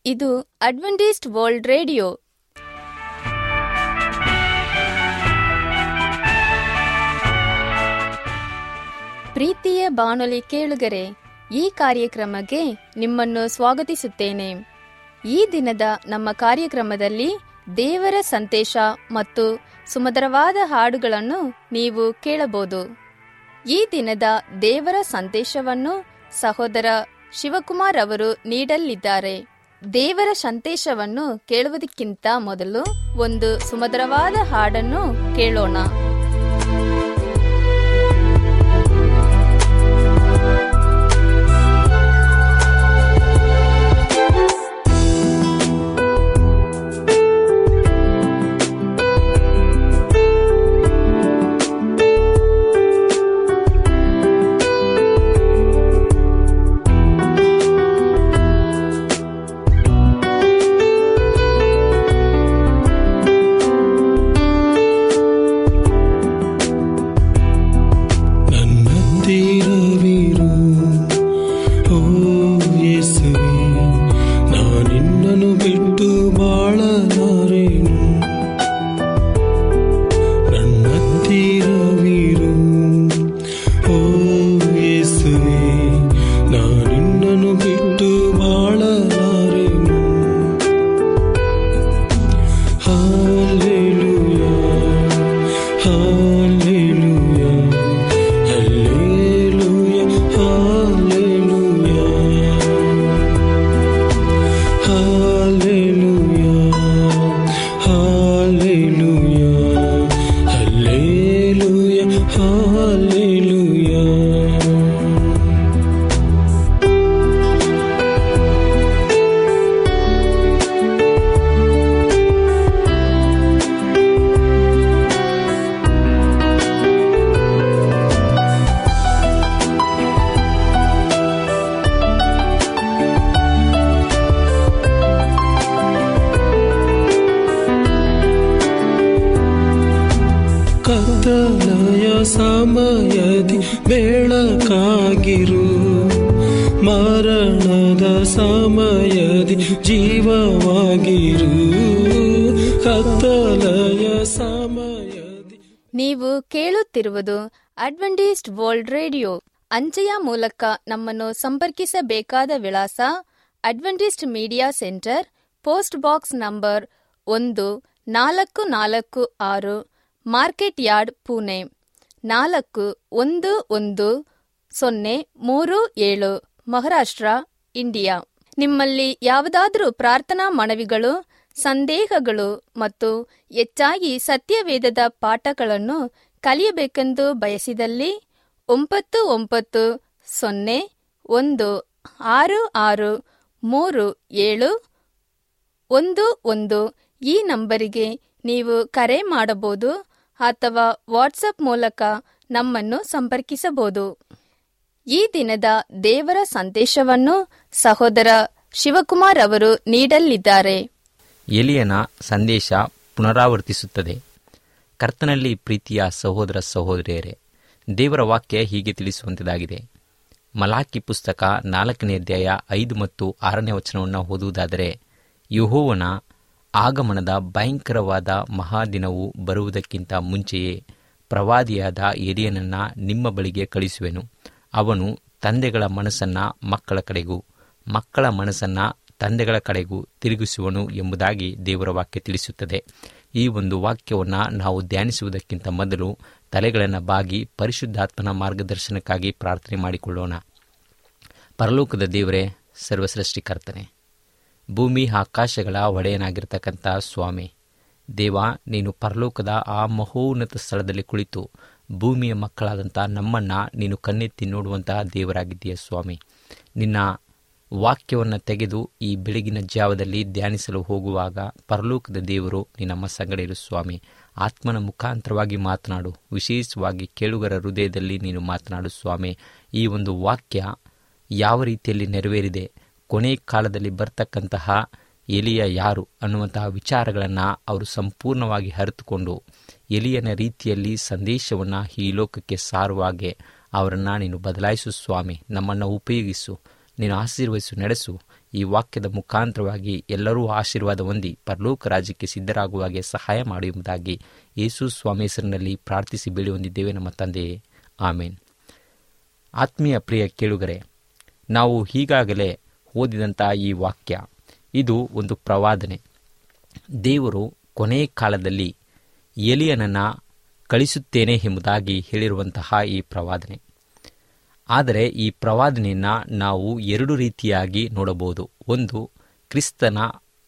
ಇದು Adventist world radio ಪ್ರೀತಿಯ ಬಾನುಲಿ ಕೇಳುಗರೆ ಈ ಕಾರ್ಯಕ್ರಮಕ್ಕೆ ನಿಮ್ಮನ್ನು ಸ್ವಾಗತಿಸುತ್ತೇನೆ ಈ ದಿನದ ನಮ್ಮ ಕಾರ್ಯಕ್ರಮದಲ್ಲಿ ದೇವರ ಸಂದೇಶ ಮತ್ತು ಸುಮಧುರವಾದ ಹಾಡುಗಳನ್ನು ನೀವು ಕೇಳಬಹುದು ಈ ದಿನದ ದೇವರ ಸಂದೇಶವನ್ನು ಸಹೋದರ ಶಿವಕುಮಾರ್ ಅವರು ನೀಡಲಿದ್ದಾರೆ ದೇವರ ಸಂದೇಶವನ್ನು ಕೇಳುವುದಕ್ಕಿಂತ ಮೊದಲು ಒಂದು ಸುಮಧುರವಾದ ಹಾಡನ್ನು ಕೇಳೋಣ ನನ್ನತ್ತಿರವಿರು ಓ ಯೇಸುವೆ ನಾನಿನ್ನನು ಬಿಟ್ಟು ಬಾಳಲಾರೆನು ನನ್ನತ್ತಿರವಿರು ಓ ಯೇಸುವೆ ನಾನಿನ್ನನು ಬಿಟ್ಟು ಬಾಳಲಾರೆನು hallelujah hallelujah Hallelujah, hallelujah. Hallelujah, hallelujah. Hallelujah, hallelujah. ಕತ್ತಲೆಯ ಸಮಯದಿ ಬೆಳಕಾಗಿರು ಮರಣದ ಸಮಯದಿ ಜೀವವಾಗಿರು ಕತ್ತಲೆಯ ಸಮಯದಿ ನೀವು ಕೇಳುತ್ತಿರುವುದು ಅಡ್ವೆಂಟಿಸ್ಟ್ ವರ್ಲ್ಡ್ ರೇಡಿಯೋ ಅಂಚೆಯ ಮೂಲಕ ನಮ್ಮನ್ನು ಸಂಪರ್ಕಿಸಬೇಕಾದ ವಿಳಾಸ Adventist media centre post box number ಒಂದು ನಾಲ್ಕು ನಾಲ್ಕು ಆರು ಮಾರ್ಕೆಟ್ ಯಾರ್ಡ್ ಪುಣೆ ನಾಲ್ಕು ಒಂದು ಒಂದು ಸೊನ್ನೆ ಮೂರು ಏಳು ಮಹಾರಾಷ್ಟ್ರ ಇಂಡಿಯಾ ನಿಮ್ಮಲ್ಲಿ ಯಾವುದಾದರೂ ಪ್ರಾರ್ಥನಾ ಮನವಿಗಳು ಸಂದೇಹಗಳು ಮತ್ತು ಹೆಚ್ಚಾಗಿ ಸತ್ಯವೇದದ ಪಾಠಗಳನ್ನು ಕಲಿಯಬೇಕೆಂದು ಬಯಸಿದಲ್ಲಿ ಒಂಬತ್ತು ಒಂಬತ್ತು ಸೊನ್ನೆ ಒಂದು ಆರು ಆರು ಮೂರು ಏಳು ಒಂದು ಒಂದು ಈ ನಂಬರಿಗೆ ನೀವು ಕರೆ ಮಾಡಬಹುದು ಅಥವಾ ವಾಟ್ಸಪ್ ಮೂಲಕ ನಮ್ಮನ್ನು ಸಂಪರ್ಕಿಸಬಹುದು ಈ ದಿನದ ದೇವರ ಸಂದೇಶವನ್ನು ಸಹೋದರ ಶಿವಕುಮಾರ್ ಅವರು ನೀಡಲಿದ್ದಾರೆ ಎಲಿಯನ ಸಂದೇಶ ಪುನರಾವರ್ತಿಸುತ್ತದೆ ಕರ್ತನಲ್ಲಿ ಪ್ರೀತಿಯ ಸಹೋದರ ಸಹೋದರಿಯರೇ ದೇವರ ವಾಕ್ಯ ಹೀಗೆ ತಿಳಿಸುವಂಥದ್ದಾಗಿದೆ ಮಲಾಕಿ ಪುಸ್ತಕ ನಾಲ್ಕನೇ ಅಧ್ಯಾಯ ಐದು ಮತ್ತು ಆರನೇ ವಚನವನ್ನು ಓದುವುದಾದರೆ ಯಹೋವನ ಆಗಮನದ ಭಯಂಕರವಾದ ಮಹಾದಿನವು ಬರುವುದಕ್ಕಿಂತ ಮುಂಚೆಯೇ ಪ್ರವಾದಿಯಾದ ಎಲಿಯನನ್ನ ನಿಮ್ಮ ಬಳಿಗೆ ಕಳಿಸುವೆನು ಅವನು ತಂದೆಗಳ ಮನಸ್ಸನ್ನ ಮಕ್ಕಳ ಕಡೆಗೂ ಮಕ್ಕಳ ಮನಸ್ಸನ್ನ ತಂದೆಗಳ ಕಡೆಗೂ ತಿರುಗಿಸುವನು ಎಂಬುದಾಗಿ ದೇವರ ವಾಕ್ಯ ತಿಳಿಸುತ್ತದೆ ಈ ಒಂದು ವಾಕ್ಯವನ್ನು ನಾವು ಧ್ಯಾನಿಸುವುದಕ್ಕಿಂತ ಮೊದಲು ತಲೆಗಳನ್ನು ಬಾಗಿ ಪರಿಶುದ್ಧಾತ್ಮನ ಮಾರ್ಗದರ್ಶನಕ್ಕಾಗಿ ಪ್ರಾರ್ಥನೆ ಮಾಡಿಕೊಳ್ಳೋಣ ಪರಲೋಕದ ದೇವರೇ ಸರ್ವಸೃಷ್ಟಿಕರ್ತನೆ ಭೂಮಿ ಆಕಾಶಗಳ ಒಡೆಯನಾಗಿರ್ತಕ್ಕಂಥ ಸ್ವಾಮಿ ದೇವ ನೀನು ಪರಲೋಕದ ಆ ಮಹೋನ್ನತ ಸ್ಥಳದಲ್ಲಿ ಕುಳಿತು ಭೂಮಿಯ ಮಕ್ಕಳಾದಂಥ ನಮ್ಮನ್ನು ನೀನು ಕಣ್ಣೆತ್ತಿ ನೋಡುವಂತಹ ದೇವರಾಗಿದ್ದೀಯ ಸ್ವಾಮಿ ನಿನ್ನ ವಾಕ್ಯವನ್ನು ತೆಗೆದು ಈ ಬೆಳಗಿನ ಜಾವದಲ್ಲಿ ಧ್ಯಾನಿಸಲು ಹೋಗುವಾಗ ಪರಲೋಕದ ದೇವರು ನೀ ನಮ್ಮ ಸಂಗಡ ಇರು ಸ್ವಾಮಿ ಆತ್ಮನ ಮುಖಾಂತರವಾಗಿ ಮಾತನಾಡು ವಿಶೇಷವಾಗಿ ಕೇಳುಗರ ಹೃದಯದಲ್ಲಿ ನೀನು ಮಾತನಾಡು ಸ್ವಾಮಿ ಈ ಒಂದು ವಾಕ್ಯ ಯಾವ ರೀತಿಯಲ್ಲಿ ನೆರವೇರಿದೆ ಕೊನೆ ಕಾಲದಲ್ಲಿ ಬರ್ತಕ್ಕಂತಹ ಎಲಿಯ ಯಾರು ಅನ್ನುವಂತಹ ವಿಚಾರಗಳನ್ನು ಅವರು ಸಂಪೂರ್ಣವಾಗಿ ಅರಿತುಕೊಂಡು ಎಲಿಯನ ರೀತಿಯಲ್ಲಿ ಸಂದೇಶವನ್ನು ಈ ಲೋಕಕ್ಕೆ ಸಾರುವಾಗೆ ಅವರನ್ನು ನೀನು ಬದಲಾಯಿಸು ಸ್ವಾಮಿ ನಮ್ಮನ್ನು ಉಪಯೋಗಿಸು ನೀನು ಆಶೀರ್ವದಿಸು ನಡೆಸು ಈ ವಾಕ್ಯದ ಮುಖಾಂತರವಾಗಿ ಎಲ್ಲರೂ ಆಶೀರ್ವಾದ ಹೊಂದಿ ಪರಲೋಕ ರಾಜ್ಯಕ್ಕೆ ಸಿದ್ಧರಾಗುವ ಹಾಗೆ ಸಹಾಯ ಮಾಡಿ ಎಂಬುದಾಗಿ ಯೇಸು ಸ್ವಾಮಿ ಹೆಸರಿನಲ್ಲಿ ಪ್ರಾರ್ಥಿಸಿ ಬೇಡಿ ಹೊಂದಿದ್ದೇವೆ ನಮ್ಮ ತಂದೆಯೇ ಆಮೇನ್ ಆತ್ಮೀಯ ಪ್ರಿಯ ಕೇಳುಗರೆ ನಾವು ಈಗಾಗಲೇ ಓದಿದಂಥ ಈ ವಾಕ್ಯ ಇದು ಒಂದು ಪ್ರವಾದನೆ ದೇವರು ಕೊನೆ ಕಾಲದಲ್ಲಿ ಎಲಿಯನನ್ನು ಕಳಿಸುತ್ತೇನೆ ಎಂಬುದಾಗಿ ಹೇಳಿರುವಂತಹ ಈ ಪ್ರವಾದನೆ ಆದರೆ ಈ ಪ್ರವಾದನೆಯನ್ನು ನಾವು ಎರಡು ರೀತಿಯಾಗಿ ನೋಡಬಹುದು ಒಂದು ಕ್ರಿಸ್ತನ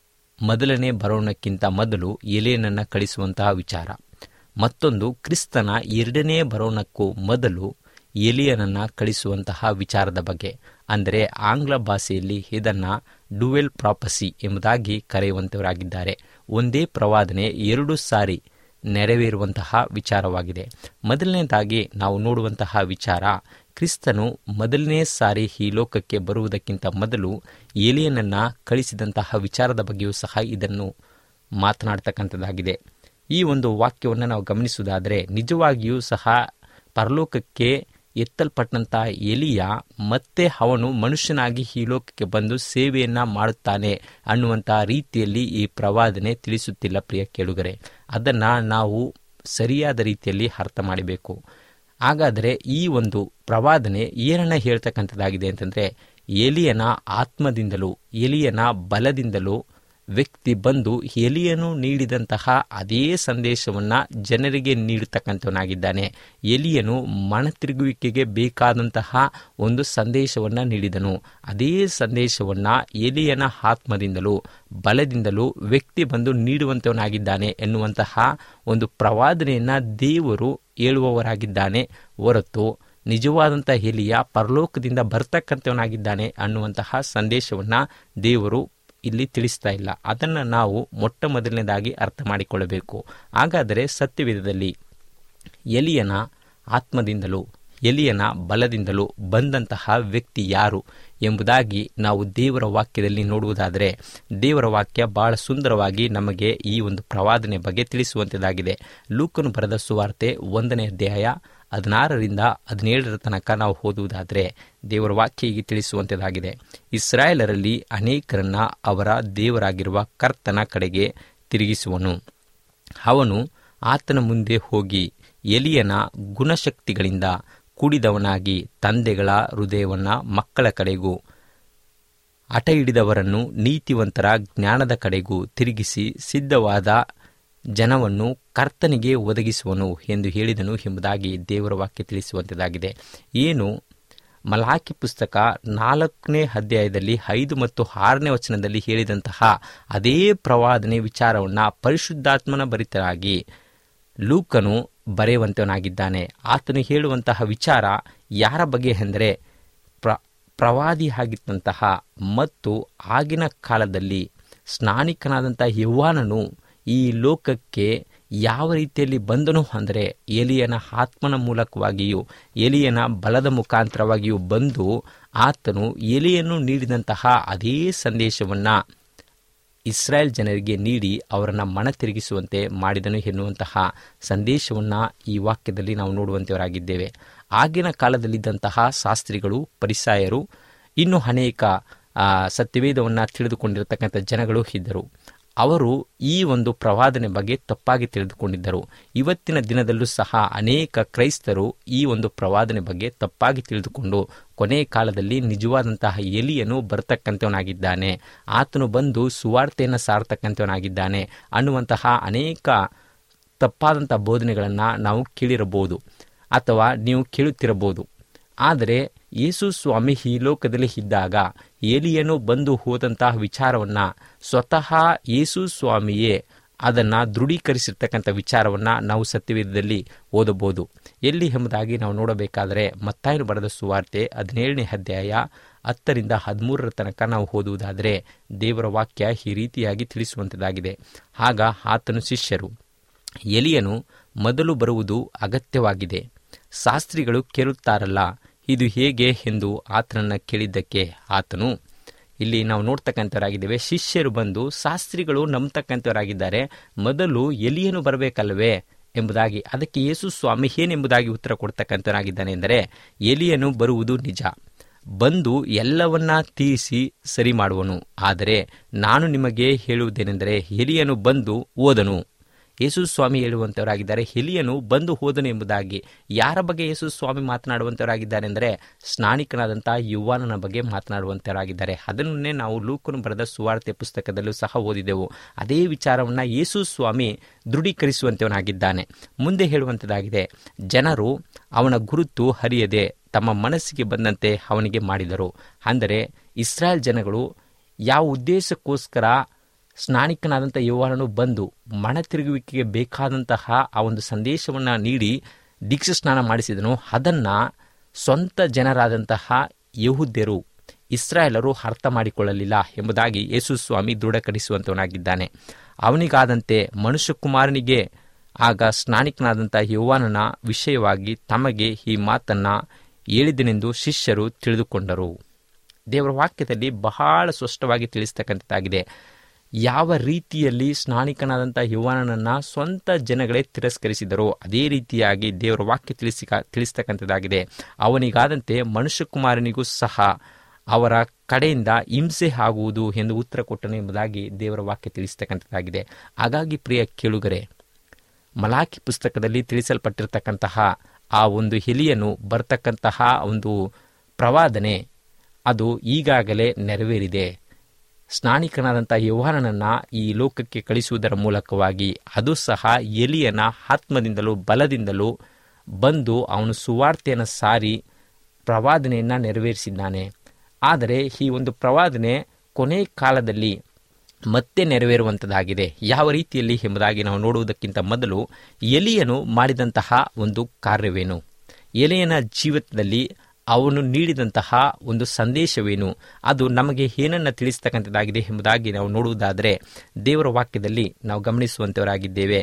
ಮೊದಲನೇ ಬರೋಣಕ್ಕಿಂತ ಮೊದಲು ಎಲೆಯನನ್ನು ಕಳಿಸುವಂತಹ ವಿಚಾರ ಮತ್ತೊಂದು ಕ್ರಿಸ್ತನ ಎರಡನೇ ಬರೋಣಕ್ಕೂ ಮೊದಲು ಎಲಿಯನನ್ನು ಕಳಿಸುವಂತಹ ವಿಚಾರದ ಬಗ್ಗೆ ಅಂದರೆ ಆಂಗ್ಲ ಭಾಷೆಯಲ್ಲಿ ಇದನ್ನು ಡುವೆಲ್ ಪ್ರಾಪಸಿ ಎಂಬುದಾಗಿ ಕರೆಯುವಂತವರಾಗಿದ್ದಾರೆ ಒಂದೇ ಪ್ರವಾದನೆ ಎರಡು ಸಾರಿ ನೆರವೇರುವಂತಹ ವಿಚಾರವಾಗಿದೆ ಮೊದಲನೇದಾಗಿ ನಾವು ನೋಡುವಂತಹ ವಿಚಾರ ಕ್ರಿಸ್ತನು ಮೊದಲನೇ ಸಾರಿ ಈ ಲೋಕಕ್ಕೆ ಬರುವುದಕ್ಕಿಂತ ಮೊದಲು ಏಲಿಯನನ್ನು ಕಳಿಸಿದಂತಹ ವಿಚಾರದ ಬಗ್ಗೆಯೂ ಸಹ ಇದನ್ನು ಮಾತನಾಡ್ತಕ್ಕಂಥದ್ದಾಗಿದೆ ಈ ಒಂದು ವಾಕ್ಯವನ್ನು ನಾವು ಗಮನಿಸುವುದಾದರೆ ನಿಜವಾಗಿಯೂ ಸಹ ಪರಲೋಕಕ್ಕೆ ಎತ್ತಲ್ಪಟ್ಟಂಥ ಎಲಿಯ ಮತ್ತೆ ಅವನು ಮನುಷ್ಯನಾಗಿ ಈ ಲೋಕಕ್ಕೆ ಬಂದು ಸೇವೆಯನ್ನು ಮಾಡುತ್ತಾನೆ ಅನ್ನುವಂಥ ರೀತಿಯಲ್ಲಿ ಈ ಪ್ರವಾದನೆ ತಿಳಿಸುತ್ತಿಲ್ಲ ಪ್ರಿಯ ಕೇಳುಗರೆ ಅದನ್ನು ನಾವು ಸರಿಯಾದ ರೀತಿಯಲ್ಲಿ ಅರ್ಥ ಮಾಡಬೇಕು ಹಾಗಾದರೆ ಈ ಒಂದು ಪ್ರವಾದನೆ ಏನನ್ನ ಹೇಳ್ತಕ್ಕಂಥದ್ದಾಗಿದೆ ಅಂತಂದರೆ ಎಲಿಯನ ಆತ್ಮದಿಂದಲೂ ಎಲಿಯನ ಬಲದಿಂದಲೂ ವ್ಯಕ್ತಿ ಬಂದು ಎಲಿಯನು ನೀಡಿದಂತಹ ಅದೇ ಸಂದೇಶವನ್ನು ಜನರಿಗೆ ನೀಡತಕ್ಕಂಥವನಾಗಿದ್ದಾನೆ ಎಲಿಯನು ಮನತಿರುಗುವಿಕೆಗೆ ಬೇಕಾದಂತಹ ಒಂದು ಸಂದೇಶವನ್ನು ನೀಡಿದನು ಅದೇ ಸಂದೇಶವನ್ನು ಎಲಿಯನ ಆತ್ಮದಿಂದಲೂ ಬಲದಿಂದಲೂ ವ್ಯಕ್ತಿ ಬಂದು ನೀಡುವಂಥವನಾಗಿದ್ದಾನೆ ಎನ್ನುವಂತಹ ಒಂದು ಪ್ರವಾದನೆಯನ್ನು ದೇವರು ಹೇಳುವವರಾಗಿದ್ದಾನೆ ಹೊರತು ನಿಜವಾದಂಥ ಎಲಿಯ ಪರಲೋಕದಿಂದ ಬರ್ತಕ್ಕಂಥವನಾಗಿದ್ದಾನೆ ಅನ್ನುವಂತಹ ಸಂದೇಶವನ್ನು ದೇವರು ಇಲ್ಲಿ ತಿಳಿಸ್ತಾ ಇಲ್ಲ ಅದನ್ನು ನಾವು ಮೊಟ್ಟ ಮೊದಲನೇದಾಗಿ ಅರ್ಥ ಮಾಡಿಕೊಳ್ಳಬೇಕು ಹಾಗಾದರೆ ಸತ್ಯವಿಧದಲ್ಲಿ ಎಲಿಯನ ಆತ್ಮದಿಂದಲೂ ಎಲಿಯನ ಬಲದಿಂದಲೂ ಬಂದಂತಹ ವ್ಯಕ್ತಿ ಯಾರು ಎಂಬುದಾಗಿ ನಾವು ದೇವರ ವಾಕ್ಯದಲ್ಲಿ ನೋಡುವುದಾದರೆ ದೇವರ ವಾಕ್ಯ ಬಹಳ ಸುಂದರವಾಗಿ ನಮಗೆ ಈ ಒಂದು ಪ್ರವಾದನೆ ಬಗ್ಗೆ ತಿಳಿಸುವಂಥದ್ದಾಗಿದೆ ಲೂಕನು ಬರೆದ ಸುವಾರ್ತೆ ಒಂದನೇ ಅಧ್ಯಾಯ ಹದಿನಾರರಿಂದ ಹದಿನೇಳರ ತನಕ ನಾವು ಓದುವುದಾದರೆ ದೇವರ ವಾಕ್ಯ ಹೀಗೆ ತಿಳಿಸುವಂಥದ್ದಾಗಿದೆ ಇಸ್ರಾಯೇಲರಲ್ಲಿ ಅನೇಕರನ್ನ ಅವರ ದೇವರಾಗಿರುವ ಕರ್ತನ ಕಡೆಗೆ ತಿರುಗಿಸುವನು ಅವನು ಆತನ ಮುಂದೆ ಹೋಗಿ ಎಲಿಯನ ಗುಣಶಕ್ತಿಗಳಿಂದ ಕೂಡಿದವನಾಗಿ ತಂದೆಗಳ ಹೃದಯವನ್ನ ಮಕ್ಕಳ ಕಡೆಗೂ ಹಠ ಹಿಡಿದವರನ್ನು ನೀತಿವಂತರ ಜ್ಞಾನದ ಕಡೆಗೂ ತಿರುಗಿಸಿ ಸಿದ್ಧವಾದ ಜನವನ್ನು ಕರ್ತನಿಗೆ ಒದಗಿಸುವನು ಎಂದು ಹೇಳಿದನು ಎಂಬುದಾಗಿ ದೇವರ ವಾಕ್ಯ ತಿಳಿಸುವಂಥದ್ದಾಗಿದೆ ಏನು ಮಲಾಕಿ ಪುಸ್ತಕ ನಾಲ್ಕನೇ ಅಧ್ಯಾಯದಲ್ಲಿ ಐದು ಮತ್ತು ಆರನೇ ವಚನದಲ್ಲಿ ಹೇಳಿದಂತಹ ಅದೇ ಪ್ರವಾದನೆ ವಿಚಾರವನ್ನು ಪರಿಶುದ್ಧಾತ್ಮನ ಭರಿತರಾಗಿ ಲೂಕನು ಬರೆಯುವಂತವನಾಗಿದ್ದಾನೆ ಆತನು ಹೇಳುವಂತಹ ವಿಚಾರ ಯಾರ ಬಗ್ಗೆ ಎಂದರೆ ಪ್ರ ಪ್ರವಾದಿಯಾಗಿದ್ದಂತಹ ಮತ್ತು ಆಗಿನ ಕಾಲದಲ್ಲಿ ಸ್ನಾನಿಕನಾದಂಥ ಯವ್ವಾನನು ಈ ಲೋಕಕ್ಕೆ ಯಾವ ರೀತಿಯಲ್ಲಿ ಬಂದನು ಅಂದರೆ ಎಲಿಯನ ಆತ್ಮನ ಮೂಲಕವಾಗಿಯೂ ಎಲಿಯನ ಬಲದ ಮುಖಾಂತರವಾಗಿಯೂ ಬಂದು ಆತನು ಎಲಿಯನ್ನು ನೀಡಿದಂತಹ ಅದೇ ಸಂದೇಶವನ್ನು ಇಸ್ರಾಯೇಲ್ ಜನರಿಗೆ ನೀಡಿ ಅವರನ್ನು ಮನ ತಿರುಗಿಸುವಂತೆ ಮಾಡಿದನು ಎನ್ನುವಂತಹ ಸಂದೇಶವನ್ನು ಈ ವಾಕ್ಯದಲ್ಲಿ ನಾವು ನೋಡುವಂತೆಯವರಾಗಿದ್ದೇವೆ ಆಗಿನ ಕಾಲದಲ್ಲಿದ್ದಂತಹ ಶಾಸ್ತ್ರಿಗಳು ಪರಿಸಾಯರು ಇನ್ನೂ ಅನೇಕ ಸತ್ಯವೇದವನ್ನು ತಿಳಿದುಕೊಂಡಿರತಕ್ಕಂಥ ಜನಗಳು ಇದ್ದರು ಅವರು ಈ ಒಂದು ಪ್ರವಾದನೆ ಬಗ್ಗೆ ತಪ್ಪಾಗಿ ತಿಳಿದುಕೊಂಡಿದ್ದರು ಇವತ್ತಿನ ದಿನದಲ್ಲೂ ಸಹ ಅನೇಕ ಕ್ರೈಸ್ತರು ಈ ಒಂದು ಪ್ರವಾದನೆ ಬಗ್ಗೆ ತಪ್ಪಾಗಿ ತಿಳಿದುಕೊಂಡು ಕೊನೆ ಕಾಲದಲ್ಲಿ ನಿಜವಾದಂತಹ ಎಲಿಯನು ಬರ್ತಕ್ಕಂಥವನಾಗಿದ್ದಾನೆ ಆತನು ಬಂದು ಸುವಾರ್ತೆಯನ್ನು ಸಾರ್ತಕ್ಕಂಥವನಾಗಿದ್ದಾನೆ ಅನ್ನುವಂತಹ ಅನೇಕ ತಪ್ಪಾದಂಥ ಬೋಧನೆಗಳನ್ನು ನಾವು ಕೇಳಿರಬಹುದು ಅಥವಾ ನೀವು ಕೇಳುತ್ತಿರಬಹುದು ಆದರೆ ಯೇಸು ಸ್ವಾಮಿ ಈ ಲೋಕದಲ್ಲಿ ಇದ್ದಾಗ ಏಲಿಯನು ಬಂದು ಹೋದಂತಹ ವಿಚಾರವನ್ನು ಸ್ವತಃ ಯೇಸು ಸ್ವಾಮಿಯೇ ಅದನ್ನು ದೃಢೀಕರಿಸಿರ್ತಕ್ಕಂಥ ವಿಚಾರವನ್ನು ನಾವು ಸತ್ಯವೇದದಲ್ಲಿ ಓದಬಹುದು ಎಲ್ಲಿ ಎಂಬುದಾಗಿ ನಾವು ನೋಡಬೇಕಾದರೆ ಮತ್ತಾಯನು ಬರೆದ ಸುವಾರ್ತೆ ಹದಿನೇಳನೇ ಅಧ್ಯಾಯ ಹತ್ತರಿಂದ ಹದಿಮೂರರ ತನಕ ನಾವು ಓದುವುದಾದರೆ ದೇವರ ವಾಕ್ಯ ಈ ರೀತಿಯಾಗಿ ತಿಳಿಸುವಂಥದ್ದಾಗಿದೆ ಆಗ ಆತನು ಶಿಷ್ಯರು ಎಲಿಯನು ಮೊದಲು ಬರುವುದು ಅಗತ್ಯವಾಗಿದೆ ಶಾಸ್ತ್ರಿಗಳು ಕೇಳುತ್ತಾರಲ್ಲ ಇದು ಹೇಗೆ ಎಂದು ಆತನನ್ನು ಕೇಳಿದ್ದಕ್ಕೆ ಆತನು ಇಲ್ಲಿ ನಾವು ನೋಡ್ತಕ್ಕಂಥವರಾಗಿದ್ದೇವೆ ಶಿಷ್ಯರು ಬಂದು ಶಾಸ್ತ್ರಿಗಳು ನಂಬತಕ್ಕಂಥವರಾಗಿದ್ದಾರೆ ಮೊದಲು ಎಲಿಯನು ಬರಬೇಕಲ್ವೇ ಎಂಬುದಾಗಿ ಅದಕ್ಕೆ ಯೇಸು ಸ್ವಾಮಿ ಏನೆಂಬುದಾಗಿ ಉತ್ತರ ಕೊಡ್ತಕ್ಕಂಥವನಾಗಿದ್ದಾನೆ ಎಂದರೆ ಎಲಿಯನು ಬರುವುದು ನಿಜ ಬಂದು ಎಲ್ಲವನ್ನ ತೀರಿಸಿ ಸರಿ ಮಾಡುವನು ಆದರೆ ನಾನು ನಿಮಗೆ ಹೇಳುವುದೇನೆಂದರೆ ಎಲಿಯನು ಬಂದು ಹೋದನು ಯೇಸು ಸ್ವಾಮಿ ಹೇಳುವಂಥವರಾಗಿದ್ದಾರೆ ಎಲಿಯನು ಬಂದು ಹೋದನು ಎಂಬುದಾಗಿ ಯಾರ ಬಗ್ಗೆ ಯೇಸು ಸ್ವಾಮಿ ಮಾತನಾಡುವಂಥವರಾಗಿದ್ದಾರೆ ಅಂದರೆ ಸ್ನಾನಿಕನಾದಂಥ ಯುವಾನನ ಬಗ್ಗೆ ಮಾತನಾಡುವಂಥವರಾಗಿದ್ದಾರೆ ಅದನ್ನೇ ನಾವು ಲೂಕನು ಬರೆದ ಸುವಾರ್ತೆ ಪುಸ್ತಕದಲ್ಲೂ ಸಹ ಓದಿದೆವು ಅದೇ ವಿಚಾರವನ್ನು ಯೇಸು ಸ್ವಾಮಿ ದೃಢೀಕರಿಸುವಂಥವನಾಗಿದ್ದಾನೆ ಮುಂದೆ ಹೇಳುವಂಥದ್ದಾಗಿದೆ ಜನರು ಅವನ ಗುರುತು ಹರಿಯದೆ ತಮ್ಮ ಮನಸ್ಸಿಗೆ ಬಂದಂತೆ ಅವನಿಗೆ ಮಾಡಿದರು ಅಂದರೆ ಇಸ್ರಾಯೇಲ್ ಜನಗಳು ಯಾವ ಉದ್ದೇಶಕ್ಕೋಸ್ಕರ ಸ್ನಾನಿಕನಾದಂಥ ಯುವನನು ಬಂದು ಮಣ ತಿರುಗುವಿಕೆಗೆ ಬೇಕಾದಂತಹ ಆ ಒಂದು ಸಂದೇಶವನ್ನು ನೀಡಿ ದೀಕ್ಷಾ ಸ್ನಾನ ಮಾಡಿಸಿದನು ಅದನ್ನು ಸ್ವಂತ ಜನರಾದಂತಹ ಯಹುದ್ಯರು ಇಸ್ರಾಯೇಲರು ಅರ್ಥ ಮಾಡಿಕೊಳ್ಳಲಿಲ್ಲ ಎಂಬುದಾಗಿ ಯೇಸು ಸ್ವಾಮಿ ದೃಢಕರಿಸುವಂತವನಾಗಿದ್ದಾನೆ ಅವನಿಗಾದಂತೆ ಮನುಷ್ಯಕುಮಾರನಿಗೆ ಆಗ ಸ್ನಾನಿಕನಾದಂಥ ಯೌವಾನನ ವಿಷಯವಾಗಿ ತಮಗೆ ಈ ಮಾತನ್ನು ಹೇಳಿದನೆಂದು ಶಿಷ್ಯರು ತಿಳಿದುಕೊಂಡರು ದೇವರ ವಾಕ್ಯದಲ್ಲಿ ಬಹಳ ಸ್ಪಷ್ಟವಾಗಿ ತಿಳಿಸ್ತಕ್ಕಂಥದ್ದಾಗಿದೆ ಯಾವ ರೀತಿಯಲ್ಲಿ ಸ್ನಾನಿಕನಾದಂಥ ಯುವಾನನನ್ನು ಸ್ವಂತ ಜನಗಳೇ ತಿರಸ್ಕರಿಸಿದರೋ ಅದೇ ರೀತಿಯಾಗಿ ದೇವರ ವಾಕ್ಯ ತಿಳಿಸಿ ತಿಳಿಸ್ತಕ್ಕಂಥದ್ದಾಗಿದೆ ಅವನಿಗಾದಂತೆ ಮನುಷ್ಯಕುಮಾರನಿಗೂ ಸಹ ಅವರ ಕಡೆಯಿಂದ ಹಿಂಸೆ ಆಗುವುದು ಎಂದು ಉತ್ತರ ಕೊಟ್ಟನು ಎಂಬುದಾಗಿ ದೇವರ ವಾಕ್ಯ ತಿಳಿಸ್ತಕ್ಕಂಥದ್ದಾಗಿದೆ ಹಾಗಾಗಿ ಪ್ರಿಯ ಕೇಳುಗರೆ ಮಲಾಕಿ ಪುಸ್ತಕದಲ್ಲಿ ತಿಳಿಸಲ್ಪಟ್ಟಿರ್ತಕ್ಕಂತಹ ಆ ಒಂದು ಎಲಿಯನು ಬರ್ತಕ್ಕಂತಹ ಒಂದು ಪ್ರವಾದನೆ ಅದು ಈಗಾಗಲೇ ನೆರವೇರಿದೆ ಸ್ನಾನಿಕನಾದಂಥ ಯೌವನನನ್ನು ಈ ಲೋಕಕ್ಕೆ ಕಳಿಸುವುದರ ಮೂಲಕವಾಗಿ ಅದು ಸಹ ಎಲಿಯನ ಆತ್ಮದಿಂದಲೂ ಬಲದಿಂದಲೂ ಬಂದು ಅವನು ಸುವಾರ್ತೆಯನ್ನು ಸಾರಿ ಪ್ರವಾದನೆಯನ್ನು ನೆರವೇರಿಸಿದ್ದಾನೆ ಆದರೆ ಈ ಒಂದು ಪ್ರವಾದನೆ ಕೊನೆ ಕಾಲದಲ್ಲಿ ಮತ್ತೆ ನೆರವೇರುವಂಥದ್ದಾಗಿದೆ ಯಾವ ರೀತಿಯಲ್ಲಿ ಎಂಬುದಾಗಿ ನಾವು ನೋಡುವುದಕ್ಕಿಂತ ಮೊದಲು ಎಲಿಯನು ಮಾಡಿದಂತಹ ಒಂದು ಕಾರ್ಯವೇನು ಎಲೆಯನ ಜೀವಿತದಲ್ಲಿ ಅವನು ನೀಡಿದಂತಹ ಒಂದು ಸಂದೇಶವೇನು ಅದು ನಮಗೆ ಏನನ್ನು ತಿಳಿಸ್ತಕ್ಕಂಥದ್ದಾಗಿದೆ ಎಂಬುದಾಗಿ ನಾವು ನೋಡುವುದಾದರೆ ದೇವರ ವಾಕ್ಯದಲ್ಲಿ ನಾವು ಗಮನಿಸುವಂತವರಾಗಿದ್ದೇವೆ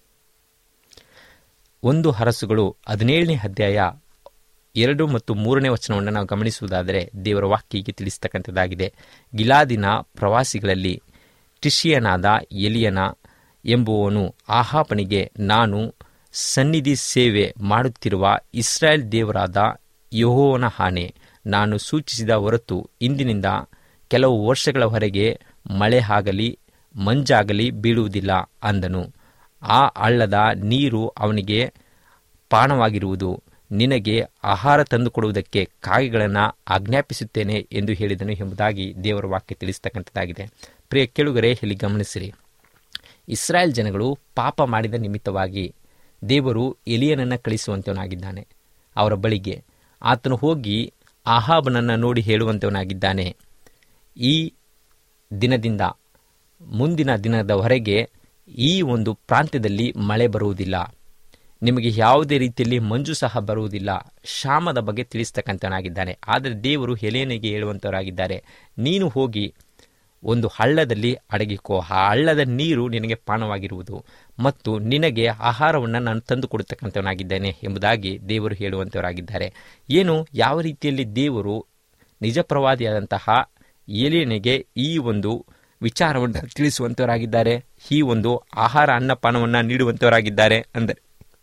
ಒಂದು ಹರಸುಗಳು ಹದಿನೇಳನೇ ಅಧ್ಯಾಯ ಎರಡು ಮತ್ತು ಮೂರನೇ ವಚನವನ್ನು ನಾವು ಗಮನಿಸುವುದಾದರೆ ದೇವರ ವಾಕ್ಯಕ್ಕೆ ತಿಳಿಸ್ತಕ್ಕಂಥದ್ದಾಗಿದೆ ಗಿಲಾದಿನ ಪ್ರವಾಸಿಗಳಲ್ಲಿ ಟಿಷಿಯನಾದ ಎಲಿಯನ ಎಂಬುವನು ಆಹಾಪನಿಗೆ ನಾನು ಸನ್ನಿಧಿ ಸೇವೆ ಮಾಡುತ್ತಿರುವ ಇಸ್ರಾಯೇಲ್ ದೇವರಾದ ಯಹೋವನ ಹಾನೆ ನಾನು ಸೂಚಿಸಿದ ಹೊರತು ಇಂದಿನಿಂದ ಕೆಲವು ವರ್ಷಗಳವರೆಗೆ ಮಳೆ ಆಗಲಿ ಮಂಜಾಗಲಿ ಬೀಳುವುದಿಲ್ಲ ಅಂದನು ಆ ಹಳ್ಳದ ನೀರು ಅವನಿಗೆ ಪಾನವಾಗಿರುವುದು ನಿನಗೆ ಆಹಾರ ತಂದುಕೊಡುವುದಕ್ಕೆ ಕಾಗೆಗಳನ್ನು ಆಜ್ಞಾಪಿಸುತ್ತೇನೆ ಎಂದು ಹೇಳಿದನು ಎಂಬುದಾಗಿ ದೇವರ ವಾಕ್ಯ ತಿಳಿಸ್ತಕ್ಕಂಥದ್ದಾಗಿದೆ ಪ್ರಿಯ ಕೆಳುಗರೆ ಇಲ್ಲಿ ಗಮನಿಸಿರಿ ಇಸ್ರಾಯೇಲ್ ಜನಗಳು ಪಾಪ ಮಾಡಿದ ನಿಮಿತ್ತವಾಗಿ ದೇವರು ಎಲಿಯನನ್ನು ಕಳಿಸುವಂತವನಾಗಿದ್ದಾನೆ ಅವರ ಬಳಿಗೆ ಆತನು ಹೋಗಿ ಆಹಾಬನನ್ನು ನೋಡಿ ಹೇಳುವಂತವನಾಗಿದ್ದಾನೆ ಈ ದಿನದಿಂದ ಮುಂದಿನ ದಿನದವರೆಗೆ ಈ ಒಂದು ಪ್ರಾಂತ್ಯದಲ್ಲಿ ಮಳೆ ಬರುವುದಿಲ್ಲ ನಿಮಗೆ ಯಾವುದೇ ರೀತಿಯಲ್ಲಿ ಮಂಜು ಸಹ ಬರುವುದಿಲ್ಲ ಶಾಮದ ಬಗ್ಗೆ ತಿಳಿಸ್ತಕ್ಕಂಥವನಾಗಿದ್ದಾನೆ ಆದರೆ ದೇವರು ಎಲೆಯನಿಗೆ ಹೇಳುವಂಥವರಾಗಿದ್ದಾರೆ ನೀನು ಹೋಗಿ ಒಂದು ಹಳ್ಳದಲ್ಲಿ ಅಡಗಿಕೋ ಆ ಹಳ್ಳದ ನೀರು ನಿನಗೆ ಪಾನವಾಗಿರುವುದು ಮತ್ತು ನಿನಗೆ ಆಹಾರವನ್ನು ನಾನು ತಂದು ಕೊಡ್ತಕ್ಕಂಥವನಾಗಿದ್ದೇನೆ ಎಂಬುದಾಗಿ ದೇವರು ಹೇಳುವಂಥವರಾಗಿದ್ದಾರೆ ಏನು ಯಾವ ರೀತಿಯಲ್ಲಿ ದೇವರು ನಿಜ ಪ್ರವಾದಿಯಾದಂತಹ ಏಲಿಯನಿಗೆ ಈ ಒಂದು ವಿಚಾರವನ್ನು ತಿಳಿಸುವಂಥವರಾಗಿದ್ದಾರೆ ಈ ಒಂದು ಆಹಾರ ಅನ್ನಪಾನವನ್ನು ನೀಡುವಂಥವರಾಗಿದ್ದಾರೆ ಅಂದರೆ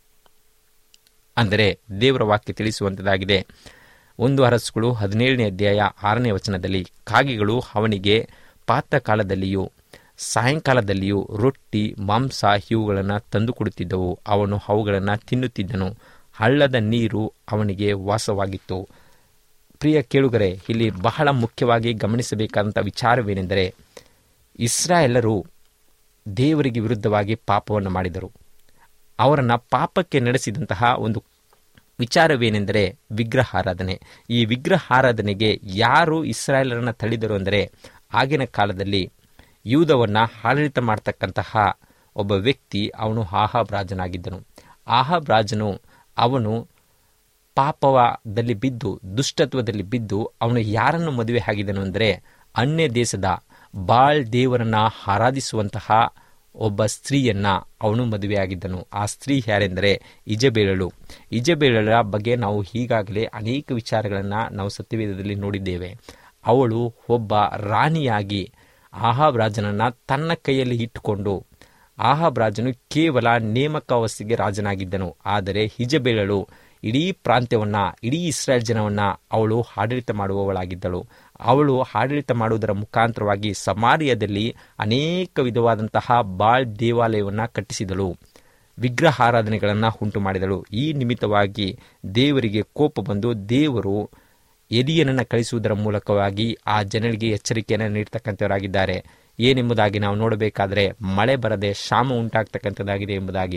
ಅಂದರೆ ದೇವರ ವಾಕ್ಯ ತಿಳಿಸುವಂಥದ್ದಾಗಿದೆ ಒಂದು ಅರಸುಗಳು ಹದಿನೇಳನೇ ಅಧ್ಯಾಯ ಆರನೇ ವಚನದಲ್ಲಿ ಕಾಗೆಗಳು ಅವನಿಗೆ ಪಾತ್ರ ಕಾಲದಲ್ಲಿಯೂ ಸಾಯಂಕಾಲದಲ್ಲಿಯೂ ರೊಟ್ಟಿ ಮಾಂಸ ಇವುಗಳನ್ನು ತಂದುಕೊಡುತ್ತಿದ್ದವು ಅವನು ಅವುಗಳನ್ನು ತಿನ್ನುತ್ತಿದ್ದನು ಹಳ್ಳದ ನೀರು ಅವನಿಗೆ ವಾಸವಾಗಿತ್ತು ಪ್ರಿಯ ಕೇಳುಗರೆ ಇಲ್ಲಿ ಬಹಳ ಮುಖ್ಯವಾಗಿ ಗಮನಿಸಬೇಕಾದಂಥ ವಿಚಾರವೇನೆಂದರೆ ಇಸ್ರಾಯೆಲ್ಲರು ದೇವರಿಗೆ ವಿರುದ್ಧವಾಗಿ ಪಾಪವನ್ನು ಮಾಡಿದರು ಅವರನ್ನು ಪಾಪಕ್ಕೆ ನಡೆಸಿದಂತಹ ಒಂದು ವಿಚಾರವೇನೆಂದರೆ ವಿಗ್ರಹಾರಾಧನೆ ಈ ವಿಗ್ರಹಾರಾಧನೆಗೆ ಯಾರು ಇಸ್ರಾಯೇಲರನ್ನು ತಳ್ಳಿದರು ಅಂದರೆ ಆಗಿನ ಕಾಲದಲ್ಲಿ ಯೂದವನ್ನು ಆಡಳಿತ ಮಾಡ್ತಕ್ಕಂತಹ ಒಬ್ಬ ವ್ಯಕ್ತಿ ಅವನು ಆಹಾಬ್ ರಾಜನಾಗಿದ್ದನು ಆಹಾಬ್ ರಾಜನು ಅವನು ಪಾಪವದಲ್ಲಿ ಬಿದ್ದು ದುಷ್ಟತ್ವದಲ್ಲಿ ಬಿದ್ದು ಅವನು ಯಾರನ್ನು ಮದುವೆ ಆಗಿದನು ಅಂದರೆ ಅನ್ಯ ದೇಶದ ಬಾಳ್ ದೇವರನ್ನ ಆರಾಧಿಸುವಂತಹ ಒಬ್ಬ ಸ್ತ್ರೀಯನ್ನ ಅವನು ಮದುವೆಯಾಗಿದ್ದನು ಆ ಸ್ತ್ರೀ ಯಾರೆಂದರೆ ಇಜಬೇಳಳು ಇಜಬೇಳಳ ಬಗ್ಗೆ ನಾವು ಈಗಾಗಲೇ ಅನೇಕ ವಿಚಾರಗಳನ್ನು ನಾವು ಸತ್ಯವೇದದಲ್ಲಿ ನೋಡಿದ್ದೇವೆ ಅವಳು ಒಬ್ಬ ರಾಣಿಯಾಗಿ ಆಹಾಬ್ ರಾಜನನ್ನ ತನ್ನ ಕೈಯಲ್ಲಿ ಇಟ್ಟುಕೊಂಡು ಆಹಾಬ್ ರಾಜನು ಕೇವಲ ನೇಮಕಾವಸ್ತಿಗೆ ರಾಜನಾಗಿದ್ದನು ಆದರೆ ಹಿಜಬೇಳಳು ಇಡೀ ಪ್ರಾಂತ್ಯವನ್ನ ಇಡೀ ಇಸ್ರೇಲ್ ಜನವನ್ನ ಅವಳು ಆಡಳಿತ ಮಾಡುವವಳಾಗಿದ್ದಳು ಅವಳು ಆಡಳಿತ ಮಾಡುವುದರ ಮುಖಾಂತರವಾಗಿ ಸಮಾರಿಯದಲ್ಲಿ ಅನೇಕ ವಿಧವಾದಂತಹ ಬಾಳ್ ದೇವಾಲಯವನ್ನು ಕಟ್ಟಿಸಿದಳು ವಿಗ್ರಹಾರಾಧನೆಗಳನ್ನು ಉಂಟು ಮಾಡಿದಳು ಈ ನಿಮಿತ್ತವಾಗಿ ದೇವರಿಗೆ ಕೋಪ ಬಂದು ದೇವರು ಎಲಿಯನನ್ನು ಕಳಿಸುವುದರ ಮೂಲಕವಾಗಿ ಆ ಜನರಿಗೆ ಎಚ್ಚರಿಕೆಯನ್ನು ನೀಡ್ತಕ್ಕಂಥವರಾಗಿದ್ದಾರೆ ಏನೆಂಬುದಾಗಿ ನಾವು ನೋಡಬೇಕಾದರೆ ಮಳೆ ಬರದೆ ಶಾಮ ಉಂಟಾಗ್ತಕ್ಕಂಥದ್ದಾಗಿದೆ ಎಂಬುದಾಗಿ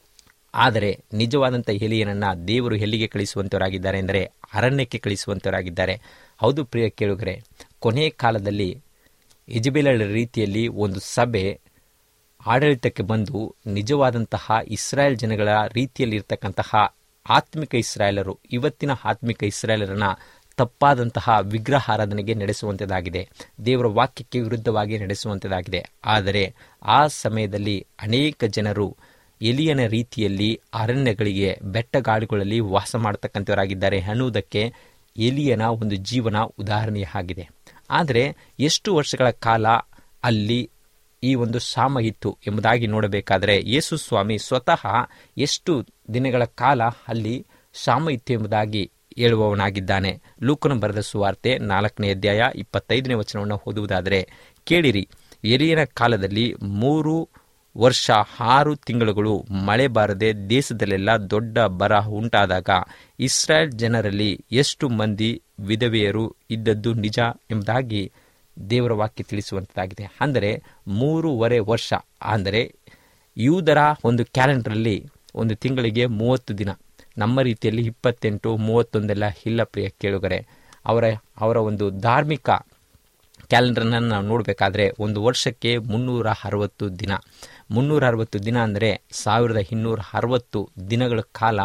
ಆದರೆ ನಿಜವಾದಂಥ ಎಲಿಯನನ್ನು ದೇವರು ಎಲ್ಲಿಗೆ ಕಳಿಸುವಂತವರಾಗಿದ್ದಾರೆ ಎಂದರೆ ಅರಣ್ಯಕ್ಕೆ ಕಳಿಸುವಂತವರಾಗಿದ್ದಾರೆ ಹೌದು ಪ್ರಿಯ ಕೇಳುಗರೆ ಕೊನೆಯ ಕಾಲದಲ್ಲಿ ಇಜಬೆಲಳ ರೀತಿಯಲ್ಲಿ ಒಂದು ಸಭೆ ಆಡಳಿತಕ್ಕೆ ಬಂದು ನಿಜವಾದಂತಹ ಇಸ್ರಾಯೇಲ್ ಜನಗಳ ರೀತಿಯಲ್ಲಿರ್ತಕ್ಕಂತಹ ಆತ್ಮಿಕ ಇಸ್ರಾಯೇಲರು ಇವತ್ತಿನ ಆತ್ಮಿಕ ಇಸ್ರಾಯೇಲರನ್ನ ತಪ್ಪಾದಂತಹ ವಿಗ್ರಹಾರಾಧನೆಗೆ ನಡೆಸುವಂಥದ್ದಾಗಿದೆ ದೇವರ ವಾಕ್ಯಕ್ಕೆ ವಿರುದ್ಧವಾಗಿ ನಡೆಸುವಂಥದ್ದಾಗಿದೆ ಆದರೆ ಆ ಸಮಯದಲ್ಲಿ ಅನೇಕ ಜನರು ಎಲಿಯನ ರೀತಿಯಲ್ಲಿ ಅರಣ್ಯಗಳಿಗೆ ಬೆಟ್ಟಗಾಡುಗಳಲ್ಲಿ ವಾಸ ಮಾಡತಕ್ಕಂಥವರಾಗಿದ್ದಾರೆ ಅನ್ನುವುದಕ್ಕೆ ಎಲಿಯನ ಒಂದು ಜೀವನ ಉದಾಹರಣೆಯಾಗಿದೆ ಆದರೆ ಎಷ್ಟು ವರ್ಷಗಳ ಕಾಲ ಅಲ್ಲಿ ಈ ಒಂದು ಶಾಮ ಇತ್ತು ಎಂಬುದಾಗಿ ನೋಡಬೇಕಾದರೆ ಯೇಸು ಸ್ವಾಮಿ ಸ್ವತಃ ಎಷ್ಟು ದಿನಗಳ ಕಾಲ ಅಲ್ಲಿ ಶಾಮ ಇತ್ತು ಎಂಬುದಾಗಿ ಹೇಳುವವನಾಗಿದ್ದಾನೆ ಲೂಕನು ಬರೆದ ಸುವಾರ್ತೆ ನಾಲ್ಕನೇ ಅಧ್ಯಾಯ ಇಪ್ಪತ್ತೈದನೇ ವಚನವನ್ನು ಓದುವುದಾದರೆ ಕೇಳಿರಿ ಎಲಿಯನ ಕಾಲದಲ್ಲಿ ಮೂರು ವರ್ಷ ಆರು ತಿಂಗಳುಗಳು ಮಳೆ ಬಾರದೆ ದೇಶದಲ್ಲೆಲ್ಲ ದೊಡ್ಡ ಬರ ಉಂಟಾದಾಗ ಇಸ್ರಾಯೇಲ್ ಜನರಲ್ಲಿ ಎಷ್ಟು ಮಂದಿ ವಿಧವೆಯರು ಇದ್ದದ್ದು ನಿಜ ಎಂಬುದಾಗಿ ದೇವರ ವಾಕ್ಯ ತಿಳಿಸುವಂಥದ್ದಾಗಿದೆ ಅಂದರೆ ಮೂರುವರೆ ವರ್ಷ ಅಂದರೆ ಯೂದರ ಒಂದು ಕ್ಯಾಲೆಂಡರಲ್ಲಿ ಒಂದು ತಿಂಗಳಿಗೆ ಮೂವತ್ತು ದಿನ ನಮ್ಮ ರೀತಿಯಲ್ಲಿ ಇಪ್ಪತ್ತೆಂಟು ಮೂವತ್ತೊಂದೆಲ್ಲ ಇಲ್ಲ ಪ್ರಿಯ ಕೇಳುಗರೆ ಅವರ ಅವರ ಒಂದು ಧಾರ್ಮಿಕ ಕ್ಯಾಲೆಂಡರ್ನ ನಾವು ನೋಡಬೇಕಾದ್ರೆ ಒಂದು ವರ್ಷಕ್ಕೆ ಮುನ್ನೂರ ಅರವತ್ತು ದಿನ ಮುನ್ನೂರ ಅರವತ್ತು ದಿನ ಅಂದರೆ ಸಾವಿರದ ಇನ್ನೂರ ಅರವತ್ತು ದಿನಗಳ ಕಾಲ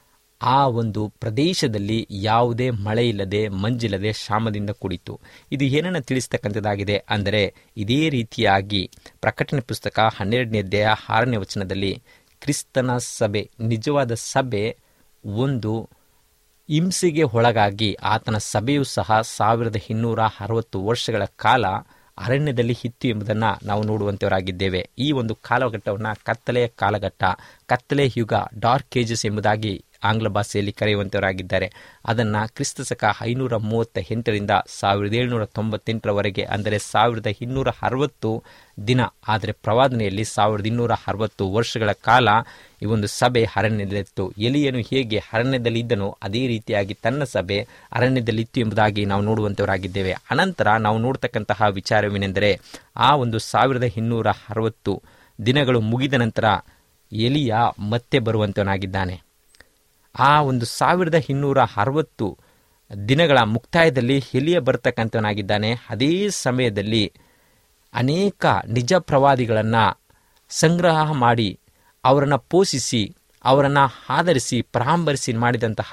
ಆ ಒಂದು ಪ್ರದೇಶದಲ್ಲಿ ಯಾವುದೇ ಮಳೆ ಇಲ್ಲದೆ ಮಂಜಿಲ್ಲದೆ ಶಾಮದಿಂದ ಕೂಡಿತು ಇದು ಏನನ್ನು ತಿಳಿಸ್ತಕ್ಕಂಥದ್ದಾಗಿದೆ ಅಂದರೆ ಇದೇ ರೀತಿಯಾಗಿ ಪ್ರಕಟಣೆ ಪುಸ್ತಕ ಹನ್ನೆರಡನೇ ಅಧ್ಯಾಯ ಆರನೇ ವಚನದಲ್ಲಿ ಕ್ರಿಸ್ತನ ಸಭೆ ನಿಜವಾದ ಸಭೆ ಒಂದು ಹಿಂಸೆಗೆ ಒಳಗಾಗಿ ಆತನ ಸಭೆಯೂ ಸಹ ಸಾವಿರದ ಇನ್ನೂರ ಅರವತ್ತು ವರ್ಷಗಳ ಕಾಲ ಅರಣ್ಯದಲ್ಲಿ ಇತ್ತು ಎಂಬುದನ್ನು ನಾವು ನೋಡುವಂತವರಾಗಿದ್ದೇವೆ ಈ ಒಂದು ಕಾಲಘಟ್ಟವನ್ನು ಕತ್ತಲೆಯ ಕಾಲಘಟ್ಟ ಕತ್ತಲೆ ಯುಗ ಡಾರ್ಕ್ ಏಜಸ್ ಎಂಬುದಾಗಿ ಆಂಗ್ಲ ಭಾಷೆಯಲ್ಲಿ ಕರೆಯುವಂತವರಾಗಿದ್ದಾರೆ ಅದನ್ನು ಕ್ರಿಸ್ತ ಶಕ ಐನೂರ ಮೂವತ್ತ ಎಂಟರಿಂದ ಸಾವಿರದ ಏಳುನೂರ ತೊಂಬತ್ತೆಂಟರವರೆಗೆ ಅಂದರೆ ಸಾವಿರದ ಇನ್ನೂರ ಅರವತ್ತು ದಿನ ಆದರೆ ಪ್ರವಾದನೆಯಲ್ಲಿ ಸಾವಿರದ ಇನ್ನೂರ ಅರವತ್ತು ವರ್ಷಗಳ ಕಾಲ ಈ ಒಂದು ಸಭೆ ಅರಣ್ಯದಲ್ಲಿತ್ತು ಎಲಿಯನು ಹೇಗೆ ಅರಣ್ಯದಲ್ಲಿ ಇದ್ದನೋ ಅದೇ ರೀತಿಯಾಗಿ ತನ್ನ ಸಭೆ ಅರಣ್ಯದಲ್ಲಿತ್ತು ಎಂಬುದಾಗಿ ನಾವು ನೋಡುವಂತವರಾಗಿದ್ದೇವೆ ಅನಂತರ ನಾವು ನೋಡ್ತಕ್ಕಂತಹ ವಿಚಾರವೇನೆಂದರೆ ಆ ಒಂದು ಸಾವಿರದ ಇನ್ನೂರ ಅರವತ್ತು ದಿನಗಳು ಮುಗಿದ ನಂತರ ಎಲಿಯ ಮತ್ತೆ ಬರುವಂತವನಾಗಿದ್ದಾನೆ ಆ ಒಂದು ಸಾವಿರದ ಇನ್ನೂರ ಅರವತ್ತು ದಿನಗಳ ಮುಕ್ತಾಯದಲ್ಲಿ ಎಲಿಯ ಬರ್ತಕ್ಕಂಥವನಾಗಿದ್ದಾನೆ ಅದೇ ಸಮಯದಲ್ಲಿ ಅನೇಕ ನಿಜ ಪ್ರವಾದಿಗಳನ್ನು ಸಂಗ್ರಹ ಮಾಡಿ ಅವರನ್ನು ಪೋಷಿಸಿ ಅವರನ್ನು ಆಧರಿಸಿ ಪರಾಂಬರಿಸಿ ಮಾಡಿದಂತಹ